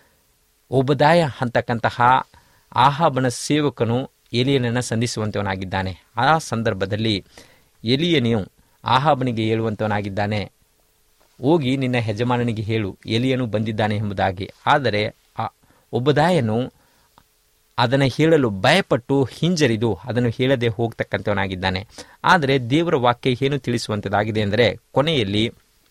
ಒಬದಾಯ ಅಂತಕ್ಕಂತಹ ಆಹಾಬನ ಸೇವಕನು ಎಲಿಯನನ್ನು ಸಂಧಿಸುವಂತವನಾಗಿದ್ದಾನೆ ಆ ಸಂದರ್ಭದಲ್ಲಿ ಎಲಿಯನು ಆಹಾಬನಿಗೆ ಹೇಳುವಂತವನಾಗಿದ್ದಾನೆ ಹೋಗಿ ನಿನ್ನ ಯಜಮಾನನಿಗೆ ಹೇಳು ಎಲಿಯನು ಬಂದಿದ್ದಾನೆ ಎಂಬುದಾಗಿ ಆದರೆ ಆ ಒಬ್ಬದಾಯನು ಅದನ್ನು ಹೇಳಲು ಭಯಪಟ್ಟು ಹಿಂಜರಿದು ಅದನ್ನು ಹೇಳದೆ ಹೋಗ್ತಕ್ಕಂಥವನಾಗಿದ್ದಾನೆ ಆದರೆ ದೇವರ ವಾಕ್ಯ ಏನು ತಿಳಿಸುವಂಥದ್ದಾಗಿದೆ ಅಂದರೆ ಕೊನೆಯಲ್ಲಿ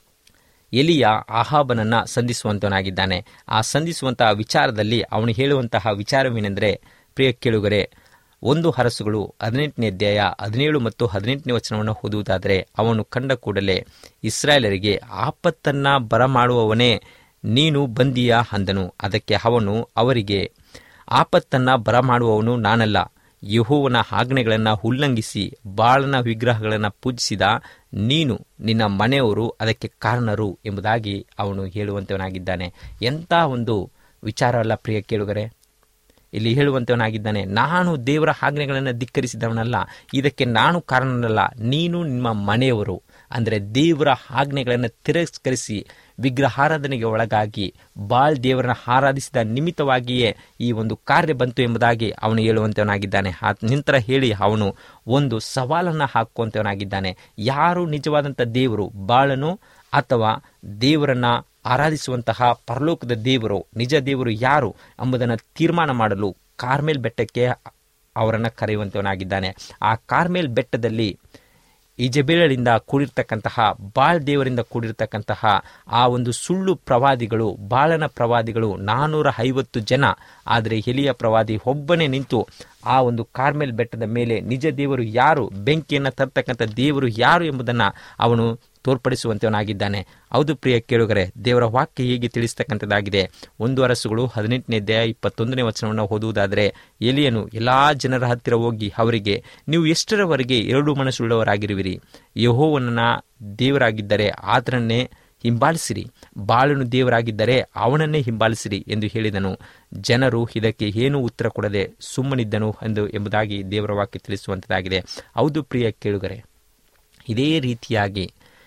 ಎಲಿಯ ಆಹಾಬನನ್ನು ಸಂಧಿಸುವಂತವನಾಗಿದ್ದಾನೆ ಆ ಸಂಧಿಸುವಂತಹ ವಿಚಾರದಲ್ಲಿ ಅವನು ಹೇಳುವಂತಹ ವಿಚಾರವೇನೆಂದರೆ ಪ್ರಿಯ ಕೇಳುಗರೆ ಒಂದು ಹರಸುಗಳು ಹದಿನೆಂಟನೇ ಅಧ್ಯಾಯ ಹದಿನೇಳು ಮತ್ತು ಹದಿನೆಂಟನೇ ವಚನವನ್ನು ಓದುವುದಾದರೆ ಅವನು ಕಂಡ ಕೂಡಲೇ ಇಸ್ರಾಯೇಲರಿಗೆ ಆಪತ್ತನ್ನ ಬರಮಾಡುವವನೇ ನೀನು ಬಂದೀಯಾ ಅಂದನು ಅದಕ್ಕೆ ಅವನು ಅವರಿಗೆ ಆಪತ್ತನ್ನ ಬರಮಾಡುವವನು ನಾನಲ್ಲ ಯಹೋವನ ಆಜ್ಞೆಗಳನ್ನು ಉಲ್ಲಂಘಿಸಿ ಬಾಳನ ವಿಗ್ರಹಗಳನ್ನು ಪೂಜಿಸಿದ ನೀನು ನಿನ್ನ ಮನೆಯವರು ಅದಕ್ಕೆ ಕಾರಣರು ಎಂಬುದಾಗಿ ಅವನು ಹೇಳುವಂತವನಾಗಿದ್ದಾನೆ ಎಂಥ ಒಂದು ವಿಚಾರ ಅಲ್ಲ ಪ್ರಿಯ ಕೇಳುಗರೆ ಇಲ್ಲಿ ಹೇಳುವಂತವನಾಗಿದ್ದಾನೆ ನಾನು ದೇವರ ಆಜ್ಞೆಗಳನ್ನು ಧಿಕ್ಕರಿಸಿದವನಲ್ಲ ಇದಕ್ಕೆ ನಾನು ಕಾರಣನಲ್ಲ ನೀನು ನಿಮ್ಮ ಮನೆಯವರು ಅಂದರೆ ದೇವರ ಆಜ್ಞೆಗಳನ್ನು ತಿರಸ್ಕರಿಸಿ ವಿಗ್ರಹಾರಾಧನೆಗೆ ಒಳಗಾಗಿ ಬಾಳ್ ದೇವರನ್ನ ಆರಾಧಿಸಿದ ನಿಮಿತ್ತವಾಗಿಯೇ ಈ ಒಂದು ಕಾರ್ಯ ಬಂತು ಎಂಬುದಾಗಿ ಅವನು ಹೇಳುವಂತವನಾಗಿದ್ದಾನೆ ಆ ನಂತರ ಹೇಳಿ ಅವನು ಒಂದು ಸವಾಲನ್ನು ಹಾಕುವಂತವನಾಗಿದ್ದಾನೆ ಯಾರು ನಿಜವಾದಂಥ ದೇವರು ಬಾಳನು ಅಥವಾ ದೇವರನ್ನ ಆರಾಧಿಸುವಂತಹ ಪರಲೋಕದ ದೇವರು ನಿಜ ದೇವರು ಯಾರು ಎಂಬುದನ್ನು ತೀರ್ಮಾನ ಮಾಡಲು ಕಾರ್ಮೇಲ್ ಬೆಟ್ಟಕ್ಕೆ ಅವರನ್ನು ಕರೆಯುವಂತವನಾಗಿದ್ದಾನೆ ಆ ಕಾರ್ಮೇಲ್ ಬೆಟ್ಟದಲ್ಲಿ ಈ ಜಬೇಳರಿಂದ ಕೂಡಿರ್ತಕ್ಕಂತಹ ಬಾಳ್ ದೇವರಿಂದ ಕೂಡಿರ್ತಕ್ಕಂತಹ ಆ ಒಂದು ಸುಳ್ಳು ಪ್ರವಾದಿಗಳು ಬಾಳನ ಪ್ರವಾದಿಗಳು ನಾನೂರ ಐವತ್ತು ಜನ ಆದರೆ ಎಲಿಯ ಪ್ರವಾದಿ ಒಬ್ಬನೇ ನಿಂತು ಆ ಒಂದು ಕಾರ್ಮೆಲ್ ಬೆಟ್ಟದ ಮೇಲೆ ನಿಜ ದೇವರು ಯಾರು ಬೆಂಕಿಯನ್ನು ತರ್ತಕ್ಕಂಥ ದೇವರು ಯಾರು ಎಂಬುದನ್ನು ಅವನು ತೋರ್ಪಡಿಸುವಂತವನಾಗಿದ್ದಾನೆ ಹೌದು ಪ್ರಿಯ ಕೇಳುಗರೆ ದೇವರ ವಾಕ್ಯ ಹೀಗೆ ತಿಳಿಸ್ತಕ್ಕಂಥದ್ದಾಗಿದೆ ಒಂದು ಅರಸುಗಳು ಹದಿನೆಂಟನೇ ಅಧ್ಯಾಯ ಇಪ್ಪತ್ತೊಂದನೇ ವಚನವನ್ನು ಓದುವುದಾದರೆ ಎಲಿಯನು ಎಲ್ಲಾ ಜನರ ಹತ್ತಿರ ಹೋಗಿ ಅವರಿಗೆ ನೀವು ಎಷ್ಟರವರೆಗೆ ಎರಡು ಮನಸ್ಸುಳ್ಳವರಾಗಿರುವಿರಿ ಯಹೋವನ ದೇವರಾಗಿದ್ದರೆ ಆತನನ್ನೇ ಹಿಂಬಾಲಿಸಿರಿ ಬಾಳನು ದೇವರಾಗಿದ್ದರೆ ಅವನನ್ನೇ ಹಿಂಬಾಲಿಸಿರಿ ಎಂದು ಹೇಳಿದನು ಜನರು ಇದಕ್ಕೆ ಏನೂ ಉತ್ತರ ಕೊಡದೆ ಸುಮ್ಮನಿದ್ದನು ಎಂದು ಎಂಬುದಾಗಿ ದೇವರ ವಾಕ್ಯ ತಿಳಿಸುವಂಥದ್ದಾಗಿದೆ ಹೌದು ಪ್ರಿಯ ಕೇಳುಗರೆ ಇದೇ ರೀತಿಯಾಗಿ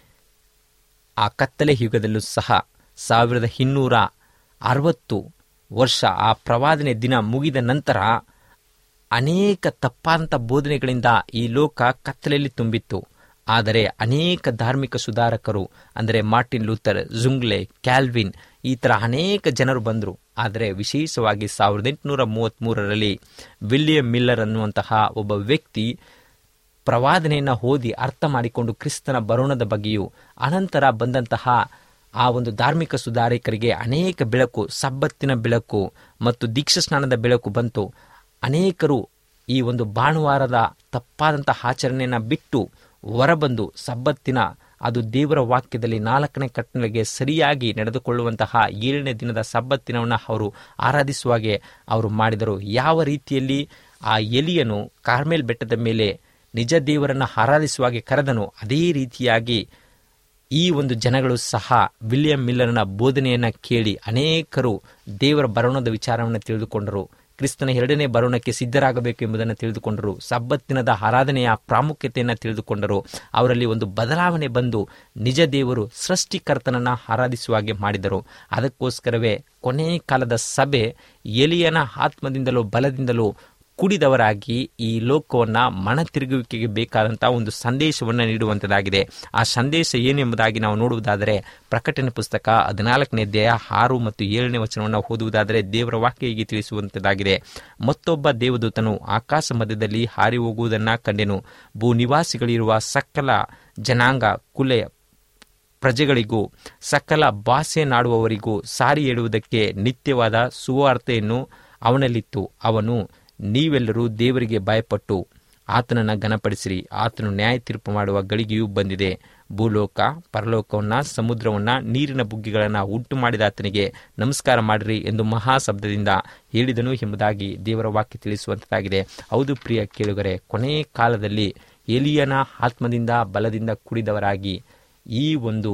ಆ ಕತ್ತಲೆ ಯುಗದಲ್ಲೂ ಸಹ ಸಾವಿರದ ಇನ್ನೂರ ಅರವತ್ತು ವರ್ಷ ಆ ಪ್ರವಾದನೆ ದಿನ ಮುಗಿದ ನಂತರ ಅನೇಕ ತಪ್ಪಾದಂಥ ಬೋಧನೆಗಳಿಂದ ಈ ಲೋಕ ಕತ್ತಲೆಯಲ್ಲಿ ತುಂಬಿತ್ತು ಆದರೆ ಅನೇಕ ಧಾರ್ಮಿಕ ಸುಧಾರಕರು ಅಂದರೆ ಮಾರ್ಟಿನ್ ಲೂಥರ್ ಜುಂಗ್ಲೆ ಕ್ಯಾಲ್ವಿನ್ ಈ ಥರ ಅನೇಕ ಜನರು ಬಂದರು ಆದರೆ ವಿಶೇಷವಾಗಿ ಸಾವಿರದ ಎಂಟುನೂರ ಮೂವತ್ತ್ಮೂರರಲ್ಲಿ ವಿಲಿಯಂ ಮಿಲ್ಲರ್ ಅನ್ನುವಂತಹ ಒಬ್ಬ ವ್ಯಕ್ತಿ ಪ್ರವಾದನೆಯನ್ನು ಓದಿ ಅರ್ಥ ಮಾಡಿಕೊಂಡು ಕ್ರಿಸ್ತನ ಬರೋಣದ ಬಗ್ಗೆಯೂ ಅನಂತರ ಬಂದಂತಹ ಆ ಒಂದು ಧಾರ್ಮಿಕ ಸುಧಾರಕರಿಗೆ ಅನೇಕ ಬೆಳಕು ಸಬ್ಬತ್ತಿನ ಬೆಳಕು ಮತ್ತು ದೀಕ್ಷಾ ಸ್ನಾನದ ಬೆಳಕು ಬಂತು ಅನೇಕರು ಈ ಒಂದು ಭಾನುವಾರದ ತಪ್ಪಾದಂಥ ಆಚರಣೆಯನ್ನು ಬಿಟ್ಟು ಹೊರಬಂದು ಸಬ್ಬತ್ತಿನ ಅದು ದೇವರ ವಾಕ್ಯದಲ್ಲಿ ನಾಲ್ಕನೇ ಕಟ್ಟಳೆಗೆ ಸರಿಯಾಗಿ ನಡೆದುಕೊಳ್ಳುವಂತಹ ಏಳನೇ ದಿನದ ಸಬ್ಬತ್ತಿನವನ್ನು ಅವರು ಆರಾಧಿಸುವಾಗೆ ಅವರು ಮಾಡಿದರು ಯಾವ ರೀತಿಯಲ್ಲಿ ಆ ಎಲಿಯನು ಕಾರ್ಮೇಲ್ ಬೆಟ್ಟದ ಮೇಲೆ ನಿಜ ದೇವರನ್ನು ಆರಾಧಿಸುವಾಗೆ ಕರೆದನು ಅದೇ ರೀತಿಯಾಗಿ ಈ ಒಂದು ಜನಗಳು ಸಹ ವಿಲಿಯಂ ಮಿಲ್ಲರ್ನ ಬೋಧನೆಯನ್ನು ಕೇಳಿ ಅನೇಕರು ದೇವರ ಬರೋಣದ ವಿಚಾರವನ್ನು ತಿಳಿದುಕೊಂಡರು ಕ್ರಿಸ್ತನ ಎರಡನೇ ಬರೋಣಕ್ಕೆ ಸಿದ್ಧರಾಗಬೇಕು ಎಂಬುದನ್ನು ತಿಳಿದುಕೊಂಡರು ಸಬ್ಬತ್ತಿನದ ಆರಾಧನೆಯ ಪ್ರಾಮುಖ್ಯತೆಯನ್ನು ತಿಳಿದುಕೊಂಡರು ಅವರಲ್ಲಿ ಒಂದು ಬದಲಾವಣೆ ಬಂದು ನಿಜ ದೇವರು ಸೃಷ್ಟಿಕರ್ತನನ್ನು ಆರಾಧಿಸುವಾಗೆ ಮಾಡಿದರು ಅದಕ್ಕೋಸ್ಕರವೇ ಕೊನೆ ಕಾಲದ ಸಭೆ ಎಲಿಯನ ಆತ್ಮದಿಂದಲೂ ಬಲದಿಂದಲೂ ಕುಡಿದವರಾಗಿ ಈ ಲೋಕವನ್ನು ಮನ ತಿರುಗುವಿಕೆಗೆ ಬೇಕಾದಂಥ ಒಂದು ಸಂದೇಶವನ್ನು ನೀಡುವಂಥದ್ದಾಗಿದೆ ಆ ಸಂದೇಶ ಏನೆಂಬುದಾಗಿ ನಾವು ನೋಡುವುದಾದರೆ ಪ್ರಕಟಣೆ ಪುಸ್ತಕ ಹದಿನಾಲ್ಕನೇ ಅಧ್ಯಾಯ ಆರು ಮತ್ತು ಏಳನೇ ವಚನವನ್ನು ಓದುವುದಾದರೆ ದೇವರ ವಾಕ್ಯ ಹೀಗೆ ತಿಳಿಸುವಂಥದ್ದಾಗಿದೆ ಮತ್ತೊಬ್ಬ ದೇವದೂತನು ಆಕಾಶ ಮಧ್ಯದಲ್ಲಿ ಹಾರಿ ಹೋಗುವುದನ್ನು ಕಂಡೆನು ಭೂ ನಿವಾಸಿಗಳಿರುವ ಸಕಲ ಜನಾಂಗ ಕುಲೆ ಪ್ರಜೆಗಳಿಗೂ ಸಕಲ ಭಾಷೆಯನ್ನಾಡುವವರಿಗೂ ಸಾರಿ ಹೇಳುವುದಕ್ಕೆ ನಿತ್ಯವಾದ ಸುವಾರ್ತೆಯನ್ನು ಅವನಲ್ಲಿತ್ತು ಅವನು ನೀವೆಲ್ಲರೂ ದೇವರಿಗೆ ಭಯಪಟ್ಟು ಆತನನ್ನು ಘನಪಡಿಸಿರಿ ಆತನು ನ್ಯಾಯ ತೀರ್ಪು ಮಾಡುವ ಗಳಿಗೆಯೂ ಬಂದಿದೆ ಭೂಲೋಕ ಪರಲೋಕವನ್ನ ಸಮುದ್ರವನ್ನ ನೀರಿನ ಬುಗ್ಗಿಗಳನ್ನು ಉಂಟು ಮಾಡಿದ ಆತನಿಗೆ ನಮಸ್ಕಾರ ಮಾಡಿರಿ ಎಂದು ಮಹಾಶಬ್ದದಿಂದ ಹೇಳಿದನು ಎಂಬುದಾಗಿ ದೇವರ ವಾಕ್ಯ ತಿಳಿಸುವಂಥದ್ದಾಗಿದೆ ಹೌದು ಪ್ರಿಯ ಕೇಳುಗರೆ ಕೊನೆ ಕಾಲದಲ್ಲಿ ಎಲಿಯನ ಆತ್ಮದಿಂದ ಬಲದಿಂದ ಕುಡಿದವರಾಗಿ ಈ ಒಂದು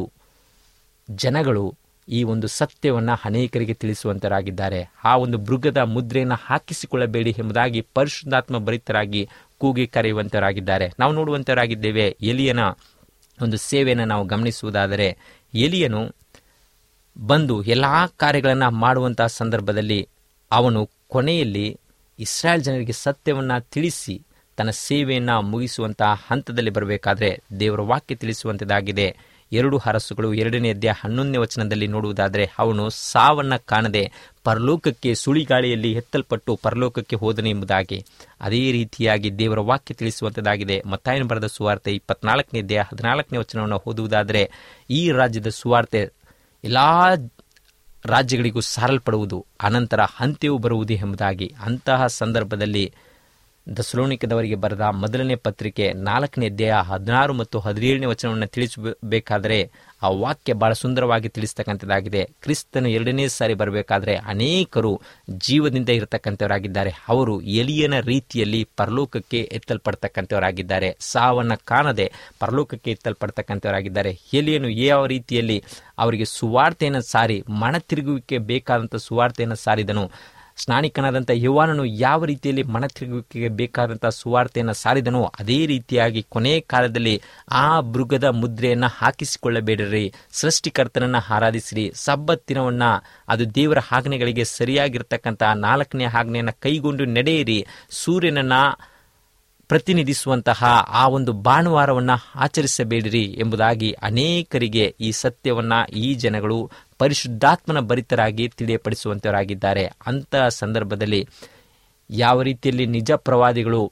ಜನಗಳು ಈ ಒಂದು ಸತ್ಯವನ್ನು ಅನೇಕರಿಗೆ ತಿಳಿಸುವಂತರಾಗಿದ್ದಾರೆ ಆ ಒಂದು ಮೃಗದ ಮುದ್ರೆಯನ್ನು ಹಾಕಿಸಿಕೊಳ್ಳಬೇಡಿ ಎಂಬುದಾಗಿ ಪರಿಶುದ್ಧಾತ್ಮ ಭರಿತರಾಗಿ ಕೂಗಿ ಕರೆಯುವಂತರಾಗಿದ್ದಾರೆ ನಾವು ನೋಡುವಂತರಾಗಿದ್ದೇವೆ ಎಲಿಯನ ಒಂದು ಸೇವೆಯನ್ನು ನಾವು ಗಮನಿಸುವುದಾದರೆ ಎಲಿಯನು ಬಂದು ಎಲ್ಲ ಕಾರ್ಯಗಳನ್ನು ಮಾಡುವಂತಹ ಸಂದರ್ಭದಲ್ಲಿ ಅವನು ಕೊನೆಯಲ್ಲಿ ಇಸ್ರಾಯೇಲ್ ಜನರಿಗೆ ಸತ್ಯವನ್ನು ತಿಳಿಸಿ ತನ್ನ ಸೇವೆಯನ್ನು ಮುಗಿಸುವಂತಹ ಹಂತದಲ್ಲಿ ಬರಬೇಕಾದ್ರೆ ದೇವರ ವಾಕ್ಯ ತಿಳಿಸುವಂಥದ್ದಾಗಿದೆ ಎರಡು ಹರಸುಗಳು ಎರಡನೇ ಅಧ್ಯಾಯ ಹನ್ನೊಂದನೇ ವಚನದಲ್ಲಿ ನೋಡುವುದಾದರೆ ಅವನು ಸಾವನ್ನ ಕಾಣದೆ ಪರಲೋಕಕ್ಕೆ ಸುಳಿಗಾಳಿಯಲ್ಲಿ ಎತ್ತಲ್ಪಟ್ಟು ಪರಲೋಕಕ್ಕೆ ಹೋದನು ಎಂಬುದಾಗಿ ಅದೇ ರೀತಿಯಾಗಿ ದೇವರ ವಾಕ್ಯ ತಿಳಿಸುವಂಥದ್ದಾಗಿದೆ ಮತ್ತಾಯನ ಬರೆದ ಸುವಾರ್ತೆ ಇಪ್ಪತ್ನಾಲ್ಕನೇ ಅಧ್ಯಾಯ ಹದಿನಾಲ್ಕನೇ ವಚನವನ್ನು ಓದುವುದಾದರೆ ಈ ರಾಜ್ಯದ ಸುವಾರ್ತೆ ಎಲ್ಲ ರಾಜ್ಯಗಳಿಗೂ ಸಾರಲ್ಪಡುವುದು ಅನಂತರ ಅಂತ್ಯವು ಬರುವುದು ಎಂಬುದಾಗಿ ಅಂತಹ ಸಂದರ್ಭದಲ್ಲಿ ದಸಲೋಣಿಕದವರಿಗೆ ಬರೆದ ಮೊದಲನೇ ಪತ್ರಿಕೆ ನಾಲ್ಕನೇ ಅಧ್ಯಾಯ ಹದಿನಾರು ಮತ್ತು ಹದಿನೇಳನೇ ವಚನವನ್ನು ತಿಳಿಸಬೇಕಾದರೆ ಆ ವಾಕ್ಯ ಬಹಳ ಸುಂದರವಾಗಿ ತಿಳಿಸ್ತಕ್ಕಂಥದ್ದಾಗಿದೆ ಕ್ರಿಸ್ತನು ಎರಡನೇ ಸಾರಿ ಬರಬೇಕಾದ್ರೆ ಅನೇಕರು ಜೀವದಿಂದ ಇರತಕ್ಕಂಥವರಾಗಿದ್ದಾರೆ ಅವರು ಎಲಿಯನ ರೀತಿಯಲ್ಲಿ ಪರಲೋಕಕ್ಕೆ ಎತ್ತಲ್ಪಡ್ತಕ್ಕಂಥವರಾಗಿದ್ದಾರೆ ಸಾವನ್ನ ಕಾಣದೆ ಪರಲೋಕಕ್ಕೆ ಎತ್ತಲ್ಪಡ್ತಕ್ಕಂಥವರಾಗಿದ್ದಾರೆ ಎಲಿಯನು ಯಾವ ರೀತಿಯಲ್ಲಿ ಅವರಿಗೆ ಸುವಾರ್ತೆಯನ್ನು ಸಾರಿ ಮನ ತಿರುಗುವಿಕೆ ಬೇಕಾದಂಥ ಸುವಾರ್ತೆಯನ್ನು ಸಾರಿದನು ಸ್ನಾನಿಕನಾದಂಥ ಯುವಾನನು ಯಾವ ರೀತಿಯಲ್ಲಿ ಮನ ತಿರುಗುವಿಕೆಗೆ ಬೇಕಾದಂಥ ಸುವಾರ್ತೆಯನ್ನು ಸಾರಿದನೋ ಅದೇ ರೀತಿಯಾಗಿ ಕೊನೆ ಕಾಲದಲ್ಲಿ ಆ ಮೃಗದ ಮುದ್ರೆಯನ್ನು ಹಾಕಿಸಿಕೊಳ್ಳಬೇಡಿರಿ ಸೃಷ್ಟಿಕರ್ತನನ್ನು ಆರಾಧಿಸಿರಿ ಸಬ್ಬತ್ತಿನವನ್ನ ಅದು ದೇವರ ಆಜ್ಞೆಗಳಿಗೆ ಸರಿಯಾಗಿರ್ತಕ್ಕಂಥ ನಾಲ್ಕನೇ ಆಜ್ಞೆಯನ್ನು ಕೈಗೊಂಡು ನಡೆಯಿರಿ ಸೂರ್ಯನನ್ನ ಪ್ರತಿನಿಧಿಸುವಂತಹ ಆ ಒಂದು ಭಾನುವಾರವನ್ನು ಆಚರಿಸಬೇಡಿರಿ ಎಂಬುದಾಗಿ ಅನೇಕರಿಗೆ ಈ ಸತ್ಯವನ್ನ ಈ ಜನಗಳು ಪರಿಶುದ್ಧಾತ್ಮನ ಭರಿತರಾಗಿ ತಿಳಿಯಪಡಿಸುವಂತವರಾಗಿದ್ದಾರೆ ಅಂತಹ ಸಂದರ್ಭದಲ್ಲಿ ಯಾವ ರೀತಿಯಲ್ಲಿ ನಿಜ ಪ್ರವಾದಿಗಳು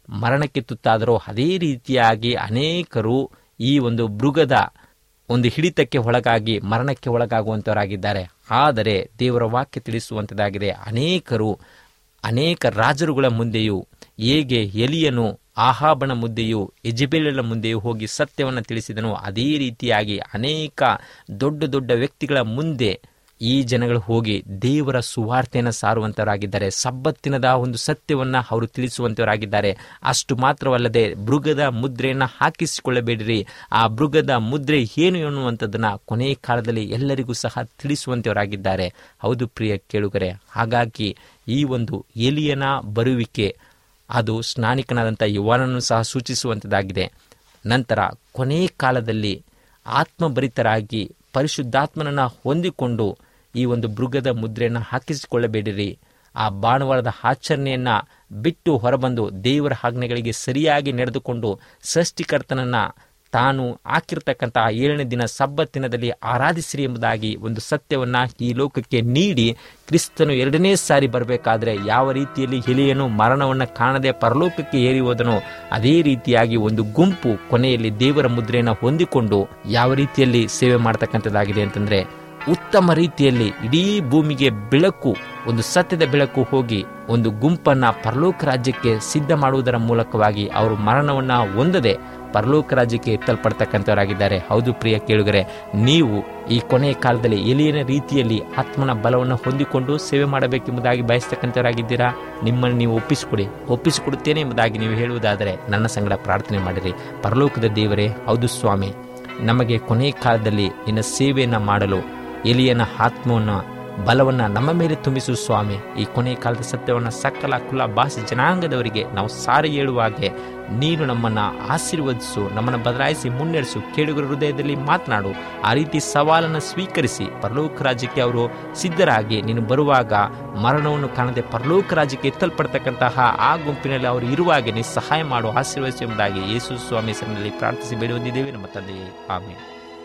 ಮರಣಕ್ಕೆ ತುತ್ತಾದರೂ ಅದೇ ರೀತಿಯಾಗಿ ಅನೇಕರು ಈ ಒಂದು ಮೃಗದ ಒಂದು ಹಿಡಿತಕ್ಕೆ ಒಳಗಾಗಿ ಮರಣಕ್ಕೆ ಒಳಗಾಗುವಂಥವರಾಗಿದ್ದಾರೆ ಆದರೆ ದೇವರ ವಾಕ್ಯ ತಿಳಿಸುವಂಥದ್ದಾಗಿದೆ ಅನೇಕರು ಅನೇಕ ರಾಜರುಗಳ ಮುಂದೆಯೂ ಹೇಗೆ ಎಲಿಯನು ಆಹಾಬನ ಮುಂದೆಯೂ ಎಜೆಬೆಲನ ಮುಂದೆಯೂ ಹೋಗಿ ಸತ್ಯವನ್ನು ತಿಳಿಸಿದನು ಅದೇ ರೀತಿಯಾಗಿ ಅನೇಕ ದೊಡ್ಡ ದೊಡ್ಡ ವ್ಯಕ್ತಿಗಳ ಮುಂದೆ ಈ ಜನಗಳು ಹೋಗಿ ದೇವರ ಸುವಾರ್ತೆಯನ್ನು ಸಾರುವಂತವರಾಗಿದ್ದಾರೆ ಸಬ್ಬತ್ತಿನದ ಒಂದು ಸತ್ಯವನ್ನ ಅವರು ತಿಳಿಸುವಂತವರಾಗಿದ್ದಾರೆ ಅಷ್ಟು ಮಾತ್ರವಲ್ಲದೆ ಮೃಗದ ಮುದ್ರೆಯನ್ನು ಹಾಕಿಸಿಕೊಳ್ಳಬೇಡಿರಿ ಆ ಮೃಗದ ಮುದ್ರೆ ಏನು ಎನ್ನುವಂಥದ್ದನ್ನ ಕೊನೆ ಕಾಲದಲ್ಲಿ ಎಲ್ಲರಿಗೂ ಸಹ ತಿಳಿಸುವಂತವರಾಗಿದ್ದಾರೆ ಹೌದು ಪ್ರಿಯ ಕೇಳುಗರೆ ಹಾಗಾಗಿ ಈ ಒಂದು ಎಲಿಯನ ಬರುವಿಕೆ ಅದು ಸ್ನಾನಿಕನಾದಂಥ ಯುವನನ್ನು ಸಹ ಸೂಚಿಸುವಂಥದ್ದಾಗಿದೆ ನಂತರ ಕೊನೆ ಕಾಲದಲ್ಲಿ ಆತ್ಮಭರಿತರಾಗಿ ಪರಿಶುದ್ಧಾತ್ಮನನ್ನು ಹೊಂದಿಕೊಂಡು ಈ ಒಂದು ಮೃಗದ ಮುದ್ರೆಯನ್ನು ಹಾಕಿಸಿಕೊಳ್ಳಬೇಡಿರಿ ಆ ಭಾನುವಾರದ ಆಚರಣೆಯನ್ನ ಬಿಟ್ಟು ಹೊರಬಂದು ದೇವರ ಆಜ್ಞೆಗಳಿಗೆ ಸರಿಯಾಗಿ ನಡೆದುಕೊಂಡು ಸೃಷ್ಟಿಕರ್ತನನ್ನ ತಾನು ಹಾಕಿರ್ತಕ್ಕಂತಹ ಏಳನೇ ದಿನ ಸಬ್ಬತ್ತಿನದಲ್ಲಿ ಆರಾಧಿಸಿರಿ ಎಂಬುದಾಗಿ ಒಂದು ಸತ್ಯವನ್ನ ಈ ಲೋಕಕ್ಕೆ ನೀಡಿ ಕ್ರಿಸ್ತನು ಎರಡನೇ ಸಾರಿ ಬರಬೇಕಾದ್ರೆ ಯಾವ ರೀತಿಯಲ್ಲಿ ಎಲಿಯನು ಮರಣವನ್ನು ಕಾಣದೆ ಪರಲೋಕಕ್ಕೆ ಏರಿ ಹೋದನೋ ಅದೇ ರೀತಿಯಾಗಿ ಒಂದು ಗುಂಪು ಕೊನೆಯಲ್ಲಿ ದೇವರ ಮುದ್ರೆಯನ್ನು ಹೊಂದಿಕೊಂಡು ಯಾವ ರೀತಿಯಲ್ಲಿ ಸೇವೆ ಮಾಡ್ತಕ್ಕಂಥದ್ದಾಗಿದೆ ಅಂತಂದ್ರೆ ಉತ್ತಮ ರೀತಿಯಲ್ಲಿ ಇಡೀ ಭೂಮಿಗೆ ಬೆಳಕು ಒಂದು ಸತ್ಯದ ಬೆಳಕು ಹೋಗಿ ಒಂದು ಗುಂಪನ್ನ ಪರಲೋಕ ರಾಜ್ಯಕ್ಕೆ ಸಿದ್ಧ ಮಾಡುವುದರ ಮೂಲಕವಾಗಿ ಅವರು ಮರಣವನ್ನ ಹೊಂದದೆ ಪರಲೋಕ ರಾಜ್ಯಕ್ಕೆ ಎತ್ತಲ್ಪಡ್ತಕ್ಕಂಥವರಾಗಿದ್ದಾರೆ ಹೌದು ಪ್ರಿಯ ಕೇಳುಗರೆ ನೀವು ಈ ಕೊನೆಯ ಕಾಲದಲ್ಲಿ ಎಲಿಯನ ರೀತಿಯಲ್ಲಿ ಆತ್ಮನ ಬಲವನ್ನು ಹೊಂದಿಕೊಂಡು ಸೇವೆ ಮಾಡಬೇಕೆಂಬುದಾಗಿ ಬಯಸ್ತಕ್ಕಂಥವರಾಗಿದ್ದೀರಾ ನಿಮ್ಮನ್ನು ನೀವು ಒಪ್ಪಿಸಿಕೊಡಿ ಒಪ್ಪಿಸಿಕೊಡುತ್ತೇನೆ ಎಂಬುದಾಗಿ ನೀವು ಹೇಳುವುದಾದರೆ ನನ್ನ ಸಂಗಡ ಪ್ರಾರ್ಥನೆ ಮಾಡಿರಿ ಪರಲೋಕದ ದೇವರೇ ಹೌದು ಸ್ವಾಮಿ ನಮಗೆ ಕೊನೆಯ ಕಾಲದಲ್ಲಿ ನಿನ್ನ ಸೇವೆಯನ್ನು ಮಾಡಲು ಎಲಿಯನ ಆತ್ಮವನ್ನು ಬಲವನ್ನು ನಮ್ಮ ಮೇಲೆ ತುಂಬಿಸು ಸ್ವಾಮಿ ಈ ಕೊನೆಯ ಕಾಲದ ಸತ್ಯವನ್ನು ಸಕಲ ಕುಲ ಭಾಷೆ ಜನಾಂಗದವರಿಗೆ ನಾವು ಸಾರಿ ಹೇಳುವ ಹಾಗೆ ನೀನು ನಮ್ಮನ್ನು ಆಶೀರ್ವದಿಸು ನಮ್ಮನ್ನು ಬದಲಾಯಿಸಿ ಮುನ್ನಡೆಸು ಕೇಳುಗರ ಹೃದಯದಲ್ಲಿ ಮಾತನಾಡು ಆ ರೀತಿ ಸವಾಲನ್ನು ಸ್ವೀಕರಿಸಿ ಪರಲೋಕ ರಾಜ್ಯಕ್ಕೆ ಅವರು ಸಿದ್ಧರಾಗಿ ನೀನು ಬರುವಾಗ ಮರಣವನ್ನು ಕಾಣದೆ ಪರಲೋಕ ರಾಜ್ಯಕ್ಕೆ ಎತ್ತಲ್ಪಡ್ತಕ್ಕಂತಹ ಆ ಗುಂಪಿನಲ್ಲಿ ಅವರು ಇರುವಾಗೆ ನೀ ಸಹಾಯ ಮಾಡು ಆಶೀರ್ವದಿಸು ಎಂಬುದಾಗಿ ಯೇಸು ಸ್ವಾಮಿ ಹೆಸರಿನಲ್ಲಿ ಪ್ರಾರ್ಥಿಸಿ ಬೇಡುವಂದಿದ್ದೇವೆ ನಮ್ಮ ತಂದೆಯೇ ಆಮೇಲೆ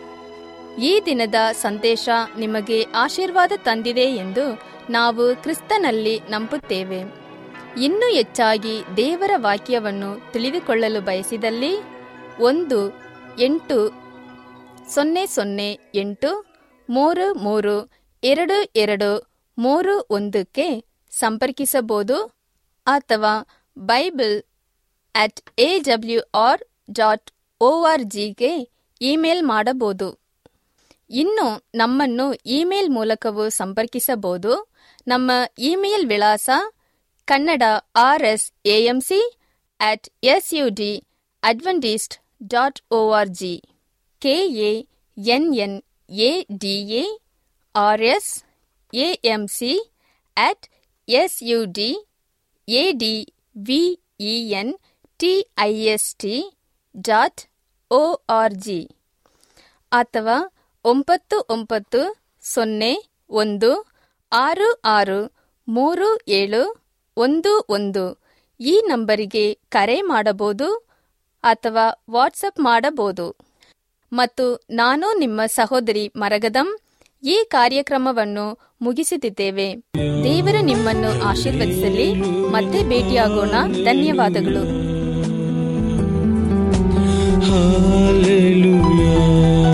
ಈ ದಿನದ ಸಂದೇಶ ನಿಮಗೆ ಆಶೀರ್ವಾದ ತಂದಿದೆ ಎಂದು ನಾವು ಕ್ರಿಸ್ತನಲ್ಲಿ ನಂಬುತ್ತೇವೆ ಇನ್ನೂ ಹೆಚ್ಚಾಗಿ ದೇವರ ವಾಕ್ಯವನ್ನು ತಿಳಿದುಕೊಳ್ಳಲು ಬಯಸಿದಲ್ಲಿ ಒಂದು ಎಂಟು ಸೊನ್ನೆ ಸೊನ್ನೆ ಎಂಟು ಮೂರು ಮೂರು ಎರಡು ಎರಡು ಮೂರು ಒಂದಕ್ಕೆ ಸಂಪರ್ಕಿಸಬಹುದು ಅಥವಾ Bible at A W R dot O R ಜಿಗೆ ಇಮೇಲ್ ಮಾಡಬಹುದು ಇನ್ನು ನಮ್ಮನ್ನು ಇಮೇಲ್ ಮೂಲಕವೂ ಸಂಪರ್ಕಿಸಬಹುದು ನಮ್ಮ ಇಮೇಲ್ ವಿಳಾಸ Kannada R S AMC at S U D Adventist dot O R G K A N N A D A R S AMC at S U D A D V E N T I S T dot O R G ಅಥವಾ ಒಂಬತ್ತು ಒಂಬತ್ತು ಸೊನ್ನೆ ಒಂದು ಆರು ಆರು ಮೂರು ಏಳು ಒಂದು ಒಂದು ಈ ನಂಬರಿಗೆ ಕರೆ ಮಾಡಬಹುದು ಅಥವಾ ವಾಟ್ಸಪ್ ಮಾಡಬಹುದು ಮತ್ತು ನಾನು ನಿಮ್ಮ ಸಹೋದರಿ ಮರಗದಂ ಈ ಕಾರ್ಯಕ್ರಮವನ್ನು ಮುಗಿಸುತ್ತಿದ್ದೇವೆ ದೇವರು ನಿಮ್ಮನ್ನು ಆಶೀರ್ವದಿಸಲಿ ಮತ್ತೆ ಭೇಟಿಯಾಗೋಣ ಧನ್ಯವಾದಗಳು Hallelujah.